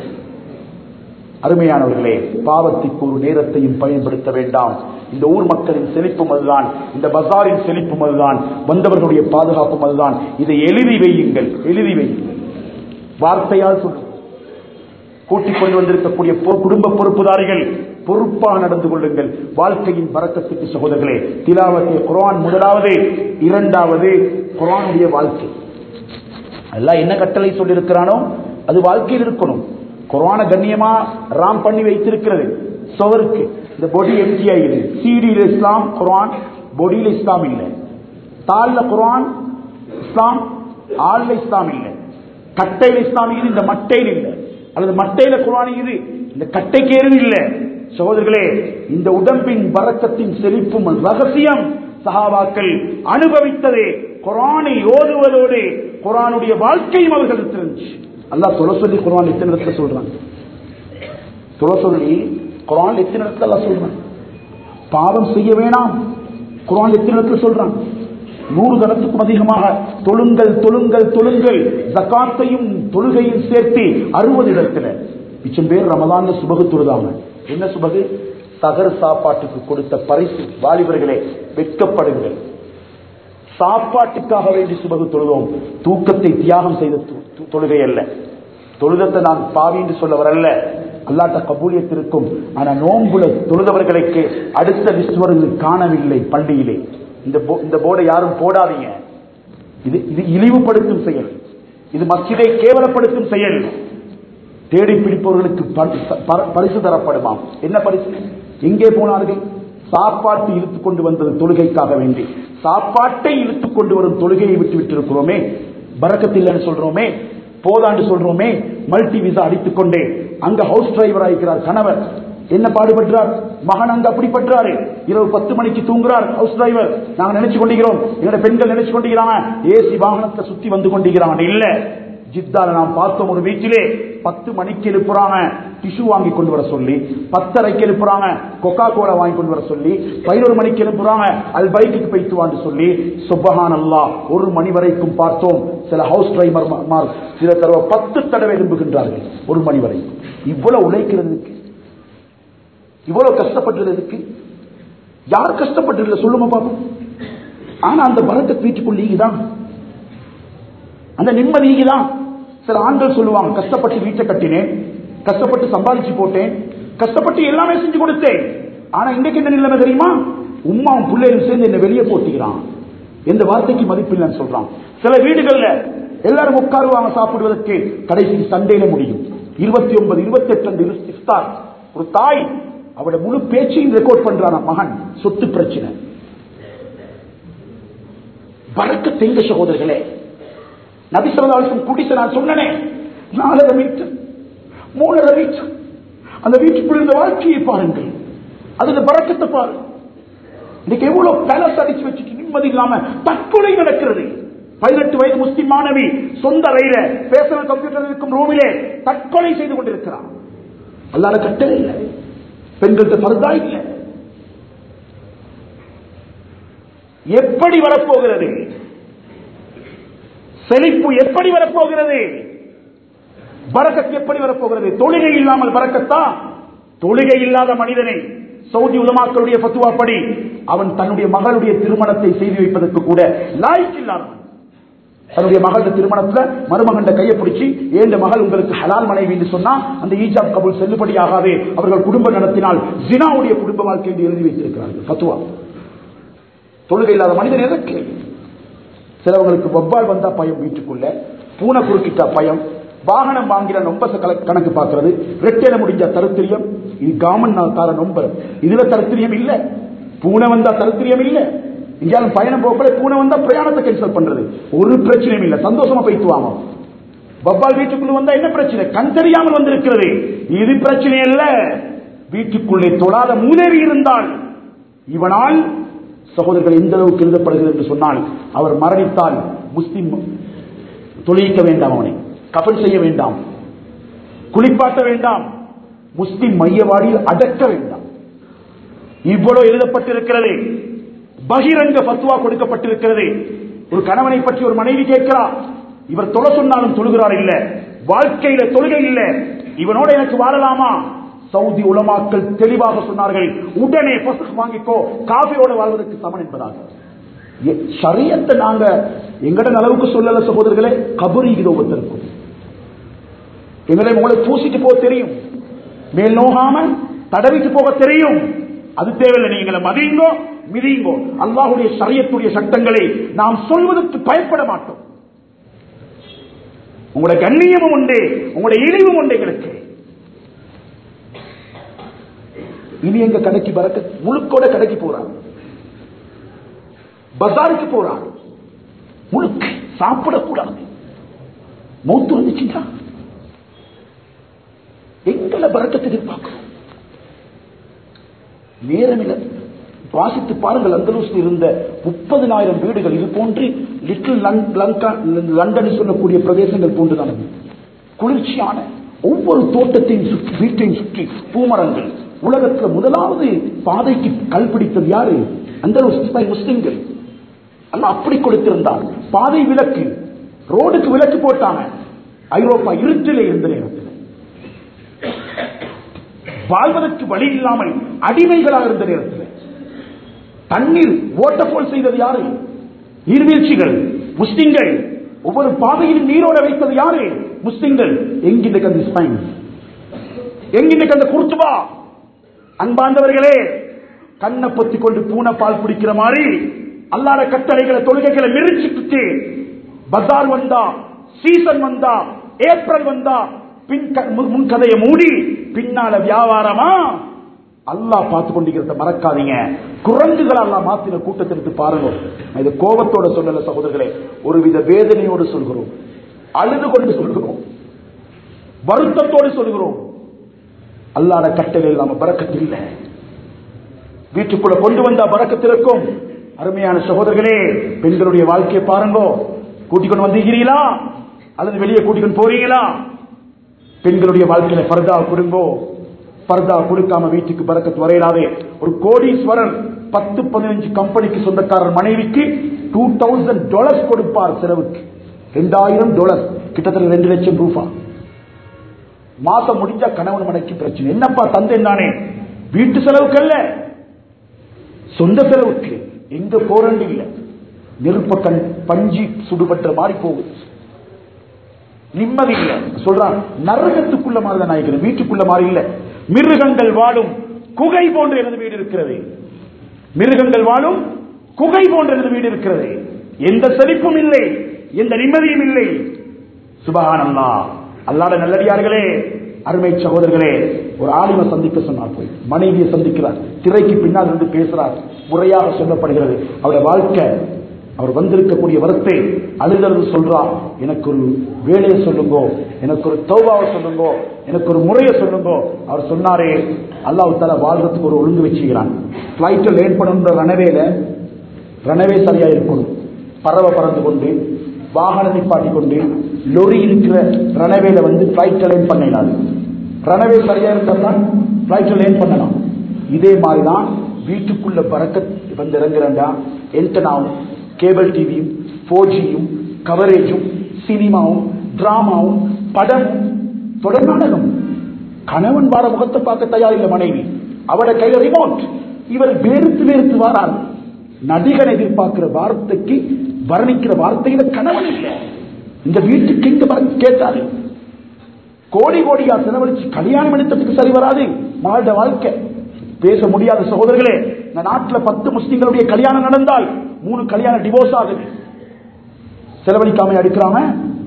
அருமையானவர்களே பாவத்திற்கு ஒரு நேரத்தையும் பயன்படுத்த வேண்டாம் இந்த ஊர் மக்களின் செழிப்பும் அதுதான் இந்த பசாரின் செழிப்பும் அதுதான் வந்தவர்களுடைய பாதுகாப்பும் அதுதான் இதை எழுதி வையுங்கள் எழுதி வையுங்கள் வார்த்தையால் சொல்லுங்கள் கூட்டிக் கொண்டு வந்திருக்கக்கூடிய பொ- குடும்ப பொறுப்புதாரிகள் பொறுப்பாக நடந்து கொள்ளுங்கள் வாழ்க்கையின் பறக்கத்துக்கு சகோதரர்களே திலாவத்தை குர்ஆன் முதலாவது இரண்டாவது குர்ஆனுடைய வாழ்க்கை எல்லாம் என்ன கட்டளை சொல்லியிருக்கிறானோ அது வாழ்க்கையில் இருக்கணும் குர்ஆன கண்ணியமா ராம் பண்ணி வைத்திருக்கிறது சவருக்கு இந்த பொடி எம்ஜி ஆகுது சிடியில் இஸ்லாம் குர்ஆன் பொடியில் இஸ்லாம் இல்லை தாழ்ல குர்ஆன் இஸ்லாம் ஆள்ல இஸ்லாம் இல்லை கட்டையில் இஸ்லாம் இது இந்த மட்டையில் இல்லை அல்லது மட்டையில குர்ஆன் இது இந்த கட்டைக்கு ஏறுது இல்லை சகோதரர்களே இந்த உடம்பின் வரக்கத்தின் செழிப்பும் ரகசியம் சஹாபாக்கள் அனுபவித்ததே குரானை ஓதுவதோடு குரானுடைய வாழ்க்கையும் அவர்கள் தெரிஞ்சு அல்லாஹ் சொல்ல சொல்லி குரான் எத்தனை இடத்துல சொல்றான் சொல்ல சொல்லி குரான் எத்தனை இடத்துல அல்லாஹ் சொல்றான் பாவம் செய்ய வேணாம் குரான் எத்தனை இடத்துல சொல்றான் நூறு தரத்துக்கும் அதிகமாக தொழுங்கள் தொழுங்கள் தொழுங்கள் ஜக்காத்தையும் தொழுகையும் சேர்த்து அறுபது இடத்துல மிச்சம் பேர் ரமதான்ல சுபகு தொழுதாங்க என்ன சுபகு தகர சாப்பாட்டுக்கு கொடுத்த பரிசு வாலிபர்களே வெட்கப்படுங்கள் சாப்பாட்டுக்காக வேண்டி சுபகு தொழுதோம் தூக்கத்தை தியாகம் செய்த தொ- தொ- தொழுகை அல்ல தொழுதத்தை நான் பாவி என்று சொல்ல வரல அல்லாட்ட கபூலியத்திற்கும் ஆனா நோன்புல தொழுதவர்களுக்கு அடுத்த விஸ்வர்கள் காணவில்லை பள்ளியிலே இந்த போ- இந்த போர்டை யாரும் போடாதீங்க இது இது இழிவுபடுத்தும் செயல் இது மஸ்ஜிதை கேவலப்படுத்தும் செயல் தேடி பிடிப்பவர்களுக்கு ப- ப- பரிசு தரப்படுமாம் என்ன பரிசு எங்கே போனார்கள் சாப்பாட்டு இழுத்துக் கொண்டு வந்தது தொழுகைக்காக வேண்டி சாப்பாட்டை இழுத்துக் கொண்டு வரும் தொழுகையை விட்டு விட்டிருக்கிறோமே பறக்கத்தில்லைன்னு சொல்றோமே போதாண்டு சொல்றோமே மல்டி விசா அடித்துக் கொண்டே அங்க ஹவுஸ் டிரைவர் ஆகிறார் கணவர் என்ன பாடுபட்டார் மகன் அங்க அப்படி பற்றாரு இரவு பத்து மணிக்கு தூங்குறார் ஹவுஸ் டிரைவர் நாங்க நினைச்சு கொண்டிருக்கிறோம் எங்களோட பெண்கள் நினைச்சு கொண்டிருக்கிறாங்க ஏசி வாகனத்தை சுத்தி வந்து கொண்டிருக்கிறாங்க இல்ல ஜித்தால நாம் பார்த்தோம் ஒரு வீட்டிலே பத்து மணிக்கு எழுப்புறாங்க டிஷ்யூ வாங்கி கொண்டு வர சொல்லி பத்தரைக்கு எழுப்புறாங்க கொக்கா கோலா வாங்கி கொண்டு வர சொல்லி பதினோரு மணிக்கு எழுப்புறாங்க அல் பைக்கு போய்த்து வான்னு சொல்லி சுபஹான் அல்லா ஒரு மணி வரைக்கும் பார்த்தோம் சில ஹவுஸ் டிரைவர் சில தடவை பத்து தடவை எழும்புகின்றார்கள் ஒரு மணி வரை இவ்வளவு உழைக்கிறதுக்கு இவ்வளவு கஷ்டப்படுறதுக்கு யார் கஷ்டப்பட்டு சொல்லுங்க பாப்போம் ஆனா அந்த பரத்தை வீட்டுக்குள் நீங்கதான் அந்த நிம்மதி தான் சில ஆண்கள் சொல்லுவாங்க கஷ்டப்பட்டு வீட்டை கட்டினேன் கஷ்டப்பட்டு சம்பாதிச்சு போட்டேன் கஷ்டப்பட்டு எல்லாமே செஞ்சு கொடுத்தேன் ஆனா இன்னைக்கு என்ன நிலைமை தெரியுமா உமாவும் பிள்ளைகளும் சேர்ந்து என்ன வெளியே போட்டிக்கிறான் எந்த வார்த்தைக்கு மதிப்பில்லைன்னு சொல்றான் சில வீடுகள்ல எல்லாரும் உட்காருவாங்க சாப்பிடுவதற்கு கடைசி சண்டையில முடியும் இருபத்தி ஒன்பது இருபத்தி எட்டு இஃப்தார் ஒரு தாய் அவட முழு பேச்சையும் ரெக்கார்ட் பண்றான மகன் சொத்து பிரச்சனை பறக்க தெங்க சகோதரர்களே நபிசரதாலும் குடிசை நான் சொன்னனே நாலரை மீட்டர் மூணரை மீட்டர் அந்த வீட்டுக்குள்ள இருந்த வாழ்க்கையை பாருங்கள் அதுல பறக்கத்தை பாருங்க இன்னைக்கு எவ்வளவு பேலஸ் அடிச்சு வச்சுட்டு நிம்மதி இல்லாம தற்கொலை நடக்கிறது பதினெட்டு வயது முஸ்லிம் மாணவி சொந்த அறையில பேசல் கம்ப்யூட்டர் இருக்கும் ரூமிலே தற்கொலை செய்து கொண்டிருக்கிறான் அல்லாத கட்டளை இல்லை பெண்கள்கிட்ட பருதா இல்லை எப்படி வரப்போகிறது செழிப்பு எப்படி வரப்போகிறது பறக்கத் எப்படி வரப்போகிறது தொழுகை இல்லாமல் பறக்கத்தா தொழுகை இல்லாத மனிதனை சவுதி உலமாக்களுடைய பத்துவாப்படி அவன் தன்னுடைய மகளுடைய திருமணத்தை செய்து வைப்பதற்கு கூட லாய்க்கு இல்லாதவன் தன்னுடைய மகள திருமணத்துல மருமகண்ட கையை பிடிச்சி ஏந்த மகள் உங்களுக்கு ஹலால் மனைவி என்று சொன்னா அந்த ஈஜாப் கபூல் செல்லுபடியாகாது அவர்கள் குடும்பம் நடத்தினால் ஜினாவுடைய குடும்ப வாழ்க்கை என்று எழுதி வைத்திருக்கிறார்கள் பத்துவா தொழுகை இல்லாத மனிதன் எதற்கு சிலவங்களுக்கு வவ்வால் வந்தா பயம் வீட்டுக்குள்ள பூனை குறுக்கிட்டா பயம் வாகனம் வாங்கின நொம்பச கல- கணக்கு பார்க்கிறது ரெட்டையில முடிஞ்ச தருத்திரியம் இது கவர்மெண்ட் தார நொம்பர் இதுல தருத்திரியம் இல்ல பூனை வந்தா தருத்திரியம் இல்ல எங்கேயாலும் பயணம் போகல பூனை வந்தா பிரயாணத்தை கேன்சல் பண்றது ஒரு பிரச்சனையும் இல்ல சந்தோஷமா போயிட்டு வாங்க வவ்வால் வீட்டுக்குள்ள வந்தா என்ன பிரச்சனை கண் தெரியாமல் வந்திருக்கிறது இது பிரச்சனை அல்ல வீட்டுக்குள்ளே தொழாத மூதேவி இருந்தால் இவனால் சகோதரர்கள் எந்த அளவுக்கு எழுதப்படுகிறது என்று சொன்னால் அவர் மரணித்தால் முஸ்லிம் தொழிலிக்க வேண்டாம் அவனை கபல் செய்ய வேண்டாம் குளிப்பாட்ட வேண்டாம் முஸ்லிம் மையவாடியில் அடக்க வேண்டாம் இவ்வளவு எழுதப்பட்டிருக்கிறது பகிரங்க பத்துவா கொடுக்கப்பட்டிருக்கிறது ஒரு கணவனை பற்றி ஒரு மனைவி கேட்கிறார் இவர் தொலை சொன்னாலும் தொழுகிறார் இல்ல வாழ்க்கையில தொழுகை இல்ல இவனோட எனக்கு வாழலாமா சவுதி உலமாக்கள் தெளிவாக சொன்னார்கள் உடனே பசுக்கு வாங்கிக்கோ காஃபியோட வாழ்வதற்கு சமன் என்பதாக எ- ஷரியத்தை நாங்க எங்கட அளவுக்கு சொல்லல சகோதரர்களே கபரி இது ஒவ்வொருத்தருக்கும் எங்களை உங்களை பூசிட்டு போக தெரியும் மேல் நோகாம தடவிட்டு போக தெரியும் அது தேவையில்லை நீங்களை மதியுங்கோ மிதியுங்கோ அல்லாஹுடைய சரியத்துடைய சட்டங்களை நாம் சொல்வதற்கு பயப்பட மாட்டோம் உங்களுடைய கண்ணியமும் உண்டு உங்களுடைய இழிவும் உண்டு எங்களுக்கு இனி எங்க கடைக்கு பறக்க முழுக்கோட கடைக்கு போறாங்க பஜாருக்கு போறாங்க முழுக்க சாப்பிடக்கூடாது மூத்து வந்துச்சுட்டா எங்களை பறக்கத்தை எதிர்பார்க்கிறோம் நேரமில்லை வாசித்து பாருங்கள் அந்தலூசில் இருந்த முப்பதினாயிரம் வீடுகள் இது போன்று லிட்டில் லங்கா லண்டன் சொல்லக்கூடிய பிரதேசங்கள் போன்றுதான் அது. குளிர்ச்சியான ஒவ்வொரு தோட்டத்தையும் சுற்றி வீட்டையும் சுற்றி பூமரங்கள் உலகத்தில் முதலாவது பாதைக்கு கல் பிடித்தது யாரு அந்த முஸ்லிம்கள் அல்ல அப்படி கொடுத்திருந்தார் பாதை விளக்கு ரோடுக்கு விளக்கு போட்டாங்க ஐரோப்பா இருட்டிலே இருந்த நேரத்தில் வாழ்வதற்கு வழி இல்லாமல் அடிமைகளாக இருந்த நேரத்தில் தண்ணீர் ஓட்டப்போல் செய்தது யாரு நீர்வீழ்ச்சிகள் முஸ்லிம்கள் ஒவ்வொரு பாதையிலும் நீரோட வைத்தது யாரு முஸ்லிம்கள் எங்கிட்டு அந்த ஸ்பைன் எங்கிட்டு அந்த குர்த்துபா அன்பார்ந்தவர்களே கண்ணை பொத்திக் கொண்டு பூனை பால் குடிக்கிற மாதிரி அல்லாத கட்டளைகளை தொழுகைகளை மிரிச்சுட்டு பஜார் வந்தா சீசன் வந்தா ஏப்ரல் வந்தா பின் க- மு- முன் கதையை மூடி பின்னால வியாபாரமா அல்லாஹ் பார்த்து கொண்டிருக்கிறத மறக்காதீங்க குரங்குகள் அல்லாஹ் மாத்தின கூட்டத்திற்கு பாருங்க நான் இது கோபத்தோட சொல்லல சகோதரர்களே ஒருவித வேதனையோடு சொல்கிறோம் அழுது கொண்டு சொல்கிறோம் வருத்தத்தோடு சொல்கிறோம் அல்லாட கட்டளை இல்லாம பறக்கத்து இல்லை வீட்டுக்குள்ள கொண்டு வந்தா பறக்கத்து இருக்கும் அருமையான சகோதரர்களே பெண்களுடைய வாழ்க்கையை பாருங்க கூட்டிக் கொண்டு வந்தீங்களா அல்லது வெளியே கூட்டிக் கொண்டு போறீங்களா பெண்களுடைய வாழ்க்கையில பர்தா கொடுங்கோ பர்தா கொடுக்காம வீட்டுக்கு பறக்கத்து வரையிலாதே ஒரு கோடீஸ்வரன் பத்து பதினஞ்சு கம்பெனிக்கு சொந்தக்காரர் மனைவிக்கு டூ தௌசண்ட் டாலர்ஸ் கொடுப்பார் செலவுக்கு ரெண்டாயிரம் டாலர்ஸ் கிட்டத்தட்ட ரெண்டு லட்சம் ரூபா மாசம் முடிஞ்சா கணவன் மனைக்கு பிரச்சனை என்னப்பா தந்தை தானே வீட்டு செலவுக்கு அல்ல சொந்த செலவுக்கு எங்க போறண்டு இல்ல நெருப்ப கண் பஞ்சி சுடுபட்ட மாதிரி போகுது நிம்மதி இல்ல சொல்றான் நரகத்துக்குள்ள மாதிரி தான் நினைக்கிறேன் வீட்டுக்குள்ள மாதிரி இல்ல மிருகங்கள் வாழும் குகை போன்ற எனது வீடு இருக்கிறது மிருகங்கள் வாழும் குகை போன்ற எனது வீடு இருக்கிறது எந்த செழிப்பும் இல்லை எந்த நிம்மதியும் இல்லை சுபஹான் அல்லா அல்லாட நல்லடியார்களே அருமை சகோதரர்களே ஒரு ஆலிம சந்திக்க சொன்னார் போய் மனைவியை சந்திக்கிறார் திரைக்கு பின்னால் இருந்து பேசுறார் முறையாக சொல்லப்படுகிறது அவருடைய வாழ்க்கை அவர் வந்திருக்கக்கூடிய வரத்தை அழுதழுது சொல்றார் எனக்கு ஒரு வேலையை சொல்லுங்கோ எனக்கு ஒரு தௌபாவை சொல்லுங்கோ எனக்கு ஒரு முறையை சொல்லுங்கோ அவர் சொன்னாரே அல்லாஹ் தால வாழ்றதுக்கு ஒரு ஒழுங்கு வச்சுக்கிறான் பிளைட்ல லேட் பண்ணுன்ற ரனவேல ரனவே சரியா இருக்கணும் பறவை பறந்து கொண்டு வாகனம் நிப்பாட்டி கொண்டு லொரி இருக்கிற ரனவேல வந்து பிளைட் லேன் பண்ணிடாது ரனவே சரியா இருந்தால் பிளைட் லேன் பண்ணலாம் இதே மாதிரிதான் வீட்டுக்குள்ள பறக்க வந்து இறங்குறா என்டனாவும் கேபிள் டிவியும் போர் ஜியும் கவரேஜும் சினிமாவும் டிராமாவும் படமும் தொடர் நாடகம் கணவன் வார முகத்தை பார்க்க தயாரில்லை மனைவி அவட கையில ரிமோட் இவர் வேறுத்து வேறுத்து வாரார் நடிகன் எதிர்பார்க்கிற வார்த்தைக்கு வர்ணிக்கிற வார்த்தையில கணவன் இல்லை இந்த வீட்டுக்கு எங்க வர கேட்டாரு கோடி கோடியா செலவழிச்சு கல்யாணம் எடுத்ததுக்கு சரி வராது மாட வாழ்க்கை பேச முடியாத சகோதரர்களே இந்த நாட்டுல பத்து முஸ்லிம்களுடைய கல்யாணம் நடந்தால் மூணு கல்யாணம் டிவோர்ஸ் ஆகுது செலவழிக்காம எடுக்கிறாம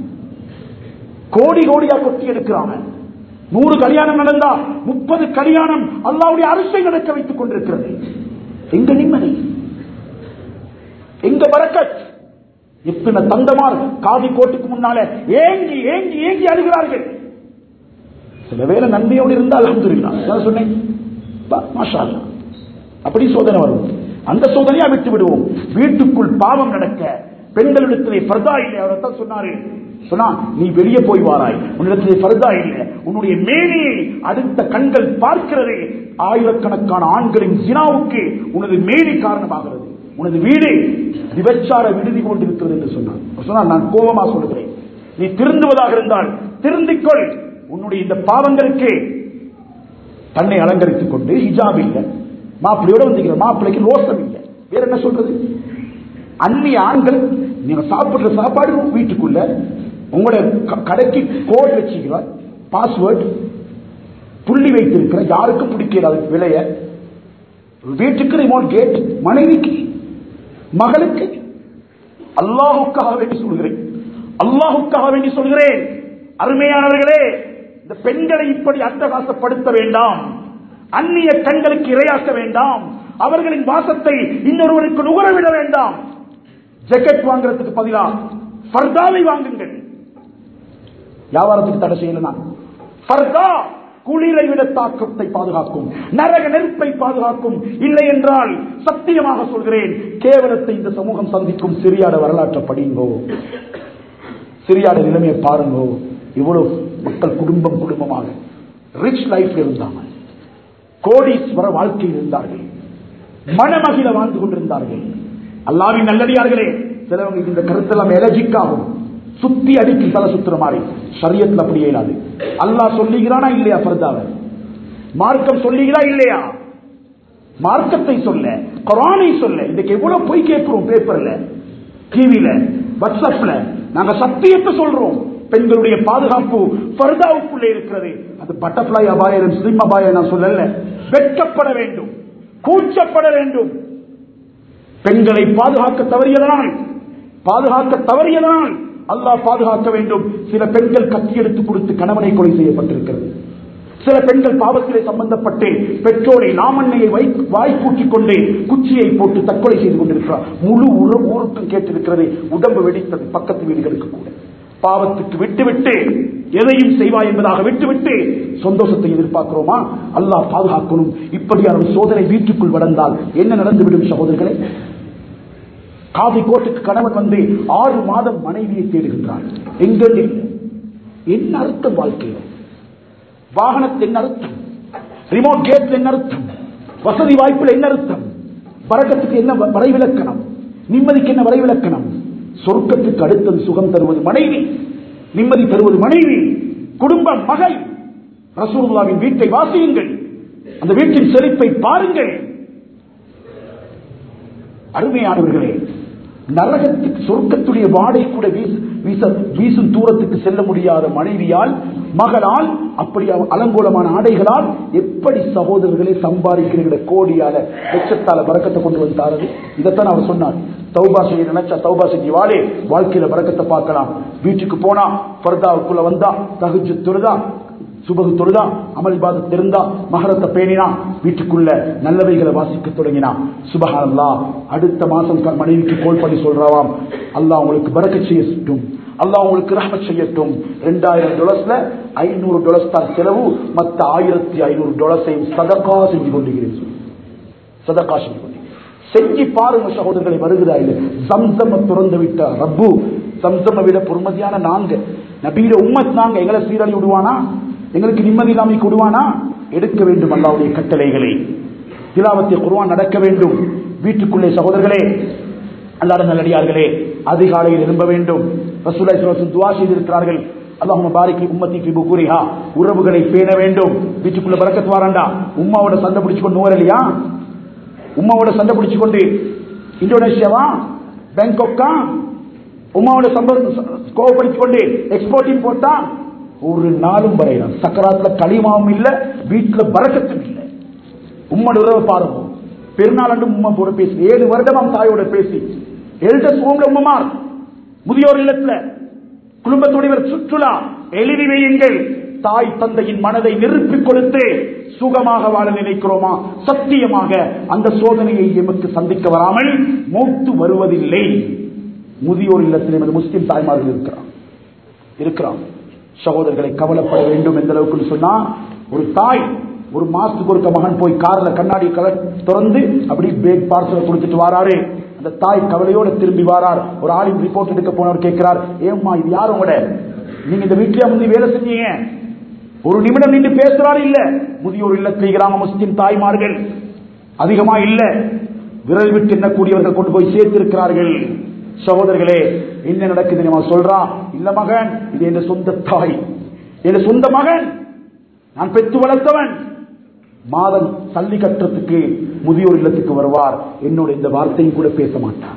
கோடி கோடியா கொட்டி எடுக்கிறாம நூறு கல்யாணம் நடந்தா முப்பது கல்யாணம் அல்லாவுடைய அரசை நடக்க வைத்துக் கொண்டிருக்கிறது எங்க நிம்மதி எங்க பரக்கத் இத்தனை தந்தமார் காதி கோட்டுக்கு முன்னால ஏங்கி ஏங்கி ஏங்கி அழுகிறார்கள் சில வேளை நன்மையோடு இருந்தால் அலமதுல்லா நான் சொன்னேன் பா- மாஷா அல்லாஹ். அப்படி சோதனை வரும் அந்த சோதனையா விட்டு விடுவோம் வீட்டுக்குள் பாவம் நடக்க பெண்களிடத்திலே பர்தா இல்லை அவர் தான் சொன்னாரு சொன்னா நீ வெளியே போய் வாராய் உன்னிடத்திலே பர்தா இல்லை உன்னுடைய மேனியை அடுத்த கண்கள் பார்க்கிறது ஆயிரக்கணக்கான ஆண்களின் ஜினாவுக்கு உனது மேனி காரணமாகிறது உனது வீடு விபச்சார விடுதி கொண்டிருக்கிறது என்று சொன்னார் அவர் சொன்னார் நான் கோபமா சொல்கிறேன் நீ திருந்துவதாக இருந்தால் திருந்திக்கொள் உன்னுடைய இந்த பாவங்களுக்கு தன்னை அலங்கரித்துக் கொண்டு ஹிஜாப் இல்லை மாப்பிள்ளையோட வந்திருக்கிற மாப்பிள்ளைக்கு ரோசம் இல்லை வேற என்ன சொல்றது அந்நிய ஆண்கள் நீங்க சாப்பிடுற சாப்பாடு வீட்டுக்குள்ள உங்களோட க- கடைக்கு கோட் வச்சுக்கிறார் பாஸ்வேர்ட் புள்ளி வைத்திருக்கிற யாருக்கும் பிடிக்காது விலைய வீட்டுக்கு ரிமோட் கேட் மனைவிக்கு மகளுக்கு அல்லாஹுக்காக வேண்டி சொல்கிறேன் அல்லாஹுக்காக வேண்டி சொல்கிறேன் அருமையானவர்களே இந்த பெண்களை இப்படி அட்டகாசப்படுத்த வேண்டாம் அந்நிய கண்களுக்கு இரையாக்க வேண்டாம் அவர்களின் வாசத்தை இன்னொருவருக்கு நுகரவிட வேண்டாம் ஜெக்கெட் வாங்குறதுக்கு பதிலா ஃபர்தாவை வாங்குங்கள் வியாபாரத்துக்கு தடை செய்யலாம் ஃபர்தா குளிரை விட தாக்கத்தை பாதுகாக்கும் நரக நெருப்பை பாதுகாக்கும் இல்லை என்றால் சத்தியமாக சொல்கிறேன் கேவலத்தை இந்த சமூகம் சந்திக்கும் சிறியாட வரலாற்றை படிங்கோ சிறியாட நிலைமையை பாருங்கோ இவ்வளவு மக்கள் குடும்பம் குடும்பமாக ரிச் லைஃப் இருந்தாங்க கோடீஸ்வர வாழ்க்கையில் இருந்தார்கள் மனமகிழ வாழ்ந்து கொண்டிருந்தார்கள் அல்லாவின் நல்லடியார்களே சிலவங்க இந்த கருத்தெல்லாம் எலர்ஜிக் ஆகும் சுத்தி அடிக்கு தலை சுத்துற மாதிரி சரியத்தில் அப்படி இயலாது அல்லாஹ் சொல்லுகிறானா இல்லையா பர்தாவை மார்க்கம் சொல்லுகிறா இல்லையா மார்க்கத்தை சொல்ல குரானை சொல்ல இன்னைக்கு எவ்வளவு பொய் கேட்கிறோம் பேப்பர்ல டிவில வாட்ஸ்அப்ல நாங்க சத்தியத்தை சொல்றோம் பெண்களுடைய பாதுகாப்பு பர்தாவுக்குள்ளே இருக்கிறது அது பட்டர்ஃபிளை அபாயம் ஸ்லிம் அபாயம் நான் சொல்லல வெட்கப்பட வேண்டும் கூச்சப்பட வேண்டும் பெண்களை பாதுகாக்க தவறியதனால் பாதுகாக்க தவறியதனால் அல்லாஹ் பாதுகாக்க வேண்டும் சில பெண்கள் கத்தி எடுத்து கொடுத்து கணவனை கொலை செய்யப்பட்டிருக்கிறது சில பெண்கள் பாவத்திலே சம்பந்தப்பட்டு பெற்றோரை நாமண்ணையை வாய்ப்பூக்கிக் கொண்டு குச்சியை போட்டு தற்கொலை செய்து கொண்டிருக்கிறார் முழு உற- ஊருக்கும் கேட்டிருக்கிறது உடம்பு வெடித்தது பக்கத்து வீடுகளுக்கு கூட பாவத்துக்கு விட்டுவிட்டு எதையும் செய்வாய் என்பதாக விட்டுவிட்டு சந்தோஷத்தை எதிர்பார்க்கிறோமா அல்லாஹ் பாதுகாக்கணும் இப்படியான ஒரு சோதனை வீட்டுக்குள் வளர்ந்தால் என்ன நடந்துவிடும் சகோதரர்களே காதி கோட்டுக்கு கணவன் வந்து ஆறு மாதம் மனைவியை தேடுகின்றார் எங்கள் என்ன அர்த்தம் வாழ்க்கையில் வாகனத்தில் என்ன அர்த்தம் ரிமோட் கேட்ல என்ன அர்த்தம் வசதி வாய்ப்பில் என்ன அர்த்தம் பறக்கத்துக்கு என்ன வ- வரைவிலக்கணம் நிம்மதிக்கு என்ன வரைவிலக்கணம் சொர்க்கத்துக்கு அடுத்தது சுகம் தருவது மனைவி நிம்மதி தருவது மனைவி குடும்பம் மகள் ரசூலுல்லாவின் வீட்டை வாசியுங்கள் அந்த வீட்டின் செழிப்பை பாருங்கள் அருமையானவர்களே நரகத்துக்கு சொர்க்கத்துடைய வாடை கூட வீச வீச- வீசும் தூரத்துக்கு செல்ல முடியாத மனைவியால் மகளால் அப்படி அவ- அலங்கோலமான ஆடைகளால் எப்படி சகோதரர்களை சம்பாதிக்கிறீர்கள் கோடியால லட்சத்தால பறக்கத்தை கொண்டு வந்து தாரது இதைத்தான் அவர் சொன்னார் தௌபா செய்ய நினைச்சா தௌபா செஞ்சு வாழே வாழ்க்கையில பறக்கத்தை பார்க்கலாம் வீட்டுக்கு போனா பர்தாவுக்குள்ள வந்தா தகுச்சு தொழுதா சுபகு தொழுதா அமல் பாதத் இருந்தா மகரத்தை பேணினா வீட்டுக்குள்ள நல்லவைகளை வாசிக்க தொடங்கினா சுபஹானல்லா அடுத்த மாசம் க- மனைவிக்கு கோல் பண்ணி சொல்றாவாம் அல்லாஹ் உங்களுக்கு பறக்க செய்யட்டும் அல்லாஹ் உங்களுக்கு ரஹமத் செய்யட்டும் ரெண்டாயிரம் டாலர்ஸ்ல ஐநூறு டாலர்ஸ் தான் செலவு மத்த ஆயிரத்தி ஐநூறு டாலர்ஸையும் சதக்கா செஞ்சு கொண்டிருக்கிறேன் சொல்லி. சதக்கா செஞ்சு கொண்டு செஞ்சு பாருங்க சகோதரர்களை வருகிறா இல்லை சம்சம துறந்து விட்ட ரப்பு சம்சம விட பொறுமதியான நாங்க நபீர உம்மத் நாங்க எங்களை சீரழி விடுவானா எங்களுக்கு நிம்மதி இல்லாம விடுவானா எடுக்க வேண்டும் அல்லாவுடைய கட்டளைகளை திலாவத்திய குர்ஆன் நடக்க வேண்டும் வீட்டுக்குள்ளே சகோதரர்களே அல்லாத நல்லடியார்களே அதிகாலையில் எழும்ப வேண்டும் ரசூலை துவா செய்திருக்கிறார்கள் அல்லாஹும் பாரிக்கு உம்மத்தி ஃபி புகுரிஹா உறவுகளை பேண வேண்டும் வீட்டுக்குள்ள பறக்கத்து வாராண்டா உம்மாவோட சண்டை பிடிச்சு கொண்டு வரலையா உமாவோட சண்டை பிடிச்சு கொண்டு இந்தோனேஷியாவா பேங்காக்கா உமாவோட கோவப்படுத்தி கொண்டு எக்ஸ்போர்ட்டிங் போட்டா ஒரு நாளும் வரையலாம் சக்கராத்துல களிமாவும் இல்ல வீட்டுல பறக்கத்தும் இல்லை உம்மோட உறவை பாருங்க பெருநாள் அன்று உம்மா கூட பேசி ஏழு வருடமாம் தாயோட பேசி எல்டர்ஸ் ஹோம்ல உம்மமார் முதியோர் இல்லத்துல குடும்பத்துடையவர் சுற்றுலா எழுதி வையுங்கள் தாய் தந்தையின் மனதை நெருப்பிக் கொடுத்து சுகமாக வாழ நினைக்கிறோமா சத்தியமாக அந்த சோதனையை எமக்கு சந்திக்க வராமல் மூத்து வருவதில்லை முதியோர் இல்லத்தில் எமது முஸ்லிம் தாய்மார்கள் இருக்கிறான் இருக்கிறான் சகோதரர்களை கவலைப்பட வேண்டும் எந்த அளவுக்கு சொன்னா ஒரு தாய் ஒரு மாசத்துக்கு ஒருக்க மகன் போய் கார்ல கண்ணாடி கலர் திறந்து அப்படி பேக் பார்சலை கொடுத்துட்டு வாராரு அந்த தாய் கவலையோட திரும்பி வாரார் ஒரு ஆளின் ரிப்போர்ட் எடுக்க போனவர் கேட்கிறார் ஏம்மா இது யார் உங்களோட நீங்க இந்த வீட்டிலே வந்து வேலை செஞ்சீங்க ஒரு நிமிடம் நின்று பேசுறாரு இல்ல முதியோர் இல்லத்தில் கிராம முஸ்லிம் தாய்மார்கள் அதிகமா இல்ல விரல் விட்டு எண்ணக்கூடியவர்கள் கொண்டு போய் சேர்த்திருக்கிறார்கள் சகோதரர்களே என்ன நடக்குது நம்ம சொல்றான் இல்ல மகன் இது என் சொந்த தாய் என் சொந்த மகன் நான் பெற்று வளர்த்தவன் மாதம் தள்ளி கட்டுறதுக்கு முதியோர் இல்லத்துக்கு வருவார் என்னோட இந்த வார்த்தையும் கூட பேச மாட்டார்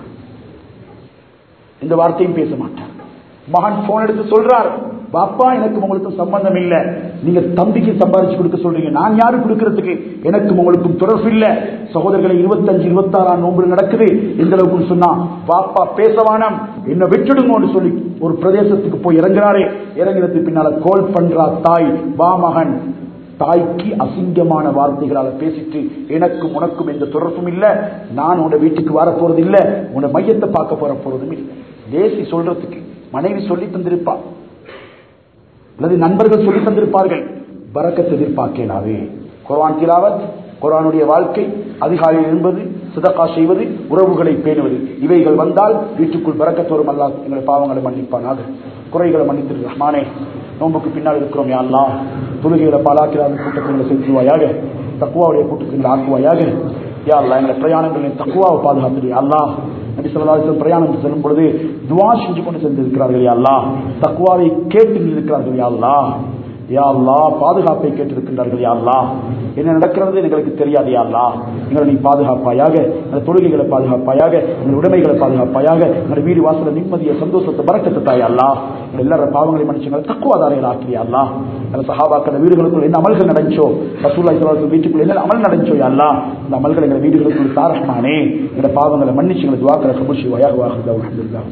இந்த வார்த்தையும் பேச மாட்டார் மகன் போன் எடுத்து சொல்றார் பாப்பா எனக்கு உங்களுக்கு சம்பந்தம் இல்ல நீங்க தம்பிக்கு சம்பாதிச்சு கொடுக்க சொல்றீங்க நான் யாரு கொடுக்கறதுக்கு எனக்கும் உங்களுக்கும் தொடர்பு இல்ல சகோதரர்களை இருபத்தஞ்சு இருபத்தாறாம் நோன்பு நடக்குது எந்த அளவுக்கு சொன்னா பாப்பா பேசவானம் என்ன விட்டுடுங்கன்னு சொல்லி ஒரு பிரதேசத்துக்கு போய் இறங்குறாரு இறங்குறதுக்கு பின்னால கோல் பண்றா தாய் வா மகன் தாய்க்கு அசிங்கமான வார்த்தைகளால பேசிட்டு எனக்கும் உனக்கும் எந்த தொடர்பும் இல்ல நான் உன்னை வீட்டுக்கு வர போறது இல்ல உன்னை மையத்தை பார்க்க போற போறதும் இல்லை தேசி சொல்றதுக்கு மனைவி சொல்லி தந்திருப்பா அல்லது நண்பர்கள் சொல்லி தந்திருப்பார்கள் பறக்கத்தை எதிர்பார்க்கலாவே குர்ஆன் திலாவத் குர்ஆனுடைய வாழ்க்கை அதிகாலையில் என்பது சிதக்கா செய்வது உறவுகளை பேணுவது இவைகள் வந்தால் வீட்டுக்குள் பறக்கத் வரும் அல்லாஹ் எங்களை பாவங்களை மன்னிப்பானாக குறைகளை மன்னித்து ரஹ்மானே நோம்புக்கு பின்னால் இருக்கிறோம் யா அல்லாஹ் தொழுகைகளை பாலாக்கிறாத கூட்டங்களை செலுத்துவாயாக தக்குவாவுடைய கூட்டங்களை ஆக்குவாயாக யா அல்லாஹ் எங்களை பிரயாணங்களின் தக்குவாவை பாதுகாத்துடு அல்லாஹ் நபி ஸல்லல்லாஹு அலைஹி வஸல்லம் பிரயாணம் செல்லும் பொழுது துஆ செஞ்சு கொண்டு சென்றிருக்கிறார்கள் யா அல்லாஹ் தக்வாவை கேட்டு இருக்கிறார்கள் யா அல்லாஹ் யா அல்லாஹ் பாதுகாப்பை கேட்டிருக்கின்றார்கள் யா அல்லாஹ் என்ன நடக்கிறது எங்களுக்கு தெரியாது யா அல்லாஹ் எங்களை நீ பாதுகாப்பாயாக எங்கள் தொழுகைகளை பாதுகாப்பாயாக எங்கள் உடைமைகளை பாதுகாப்பாயாக எங்கள் வீடு வாசல நிம்மதியை சந்தோஷத்தை பறக்கத்தை தாயா அல்லாஹ் எங்கள் எல்லார பாவங்களை மன்னிச்சு எங்களை தக்குவாதாரைகள் ஆக்கிறியா அல்லாஹ் எங்கள் சஹாபாக்கள் வீடுகளுக்குள் என்ன அமல்கள் நடந்துச்சோ ரசூல்லா ஸல்லல்லாஹு வீட்டுக்குள்ள என்ன அமல் நடந்துச்சோ யா அல்லாஹ் இந்த அமல்களை எங்கள் வீடுகளுக்குள் தாரஹ்மானே எங்கள் பாவங்களை மன்னிச்சு எங்களை துவாக்களை கபூல் செய்வாயாக வாஹிதா அல்ஹம்துலில்லாஹ்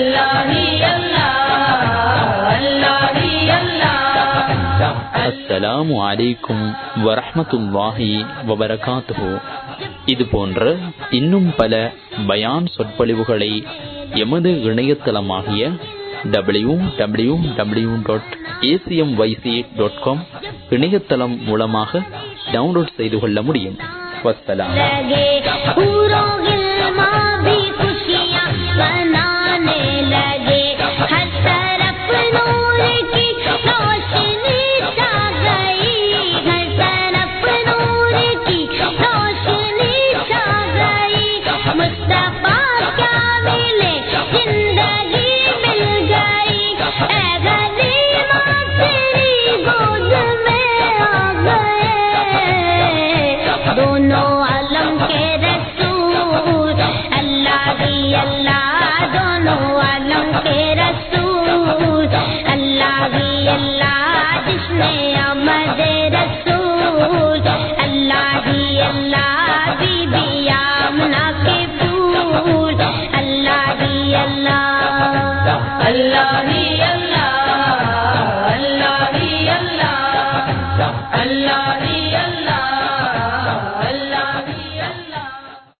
அஸ்ஸலாமு அலைக்கும் வரஹ்மத்துல்லாஹி வபரகாத்துஹு இது போன்ற இன்னும் பல பயான் சொற்பொழிவுகளை எமது இணையதளமாகிய W W W dot ACM YC dot com இணையதளம் மூலமாக டவுன்லோட் செய்து கொள்ள முடியும் வஸ்ஸலாம் लगे पूरों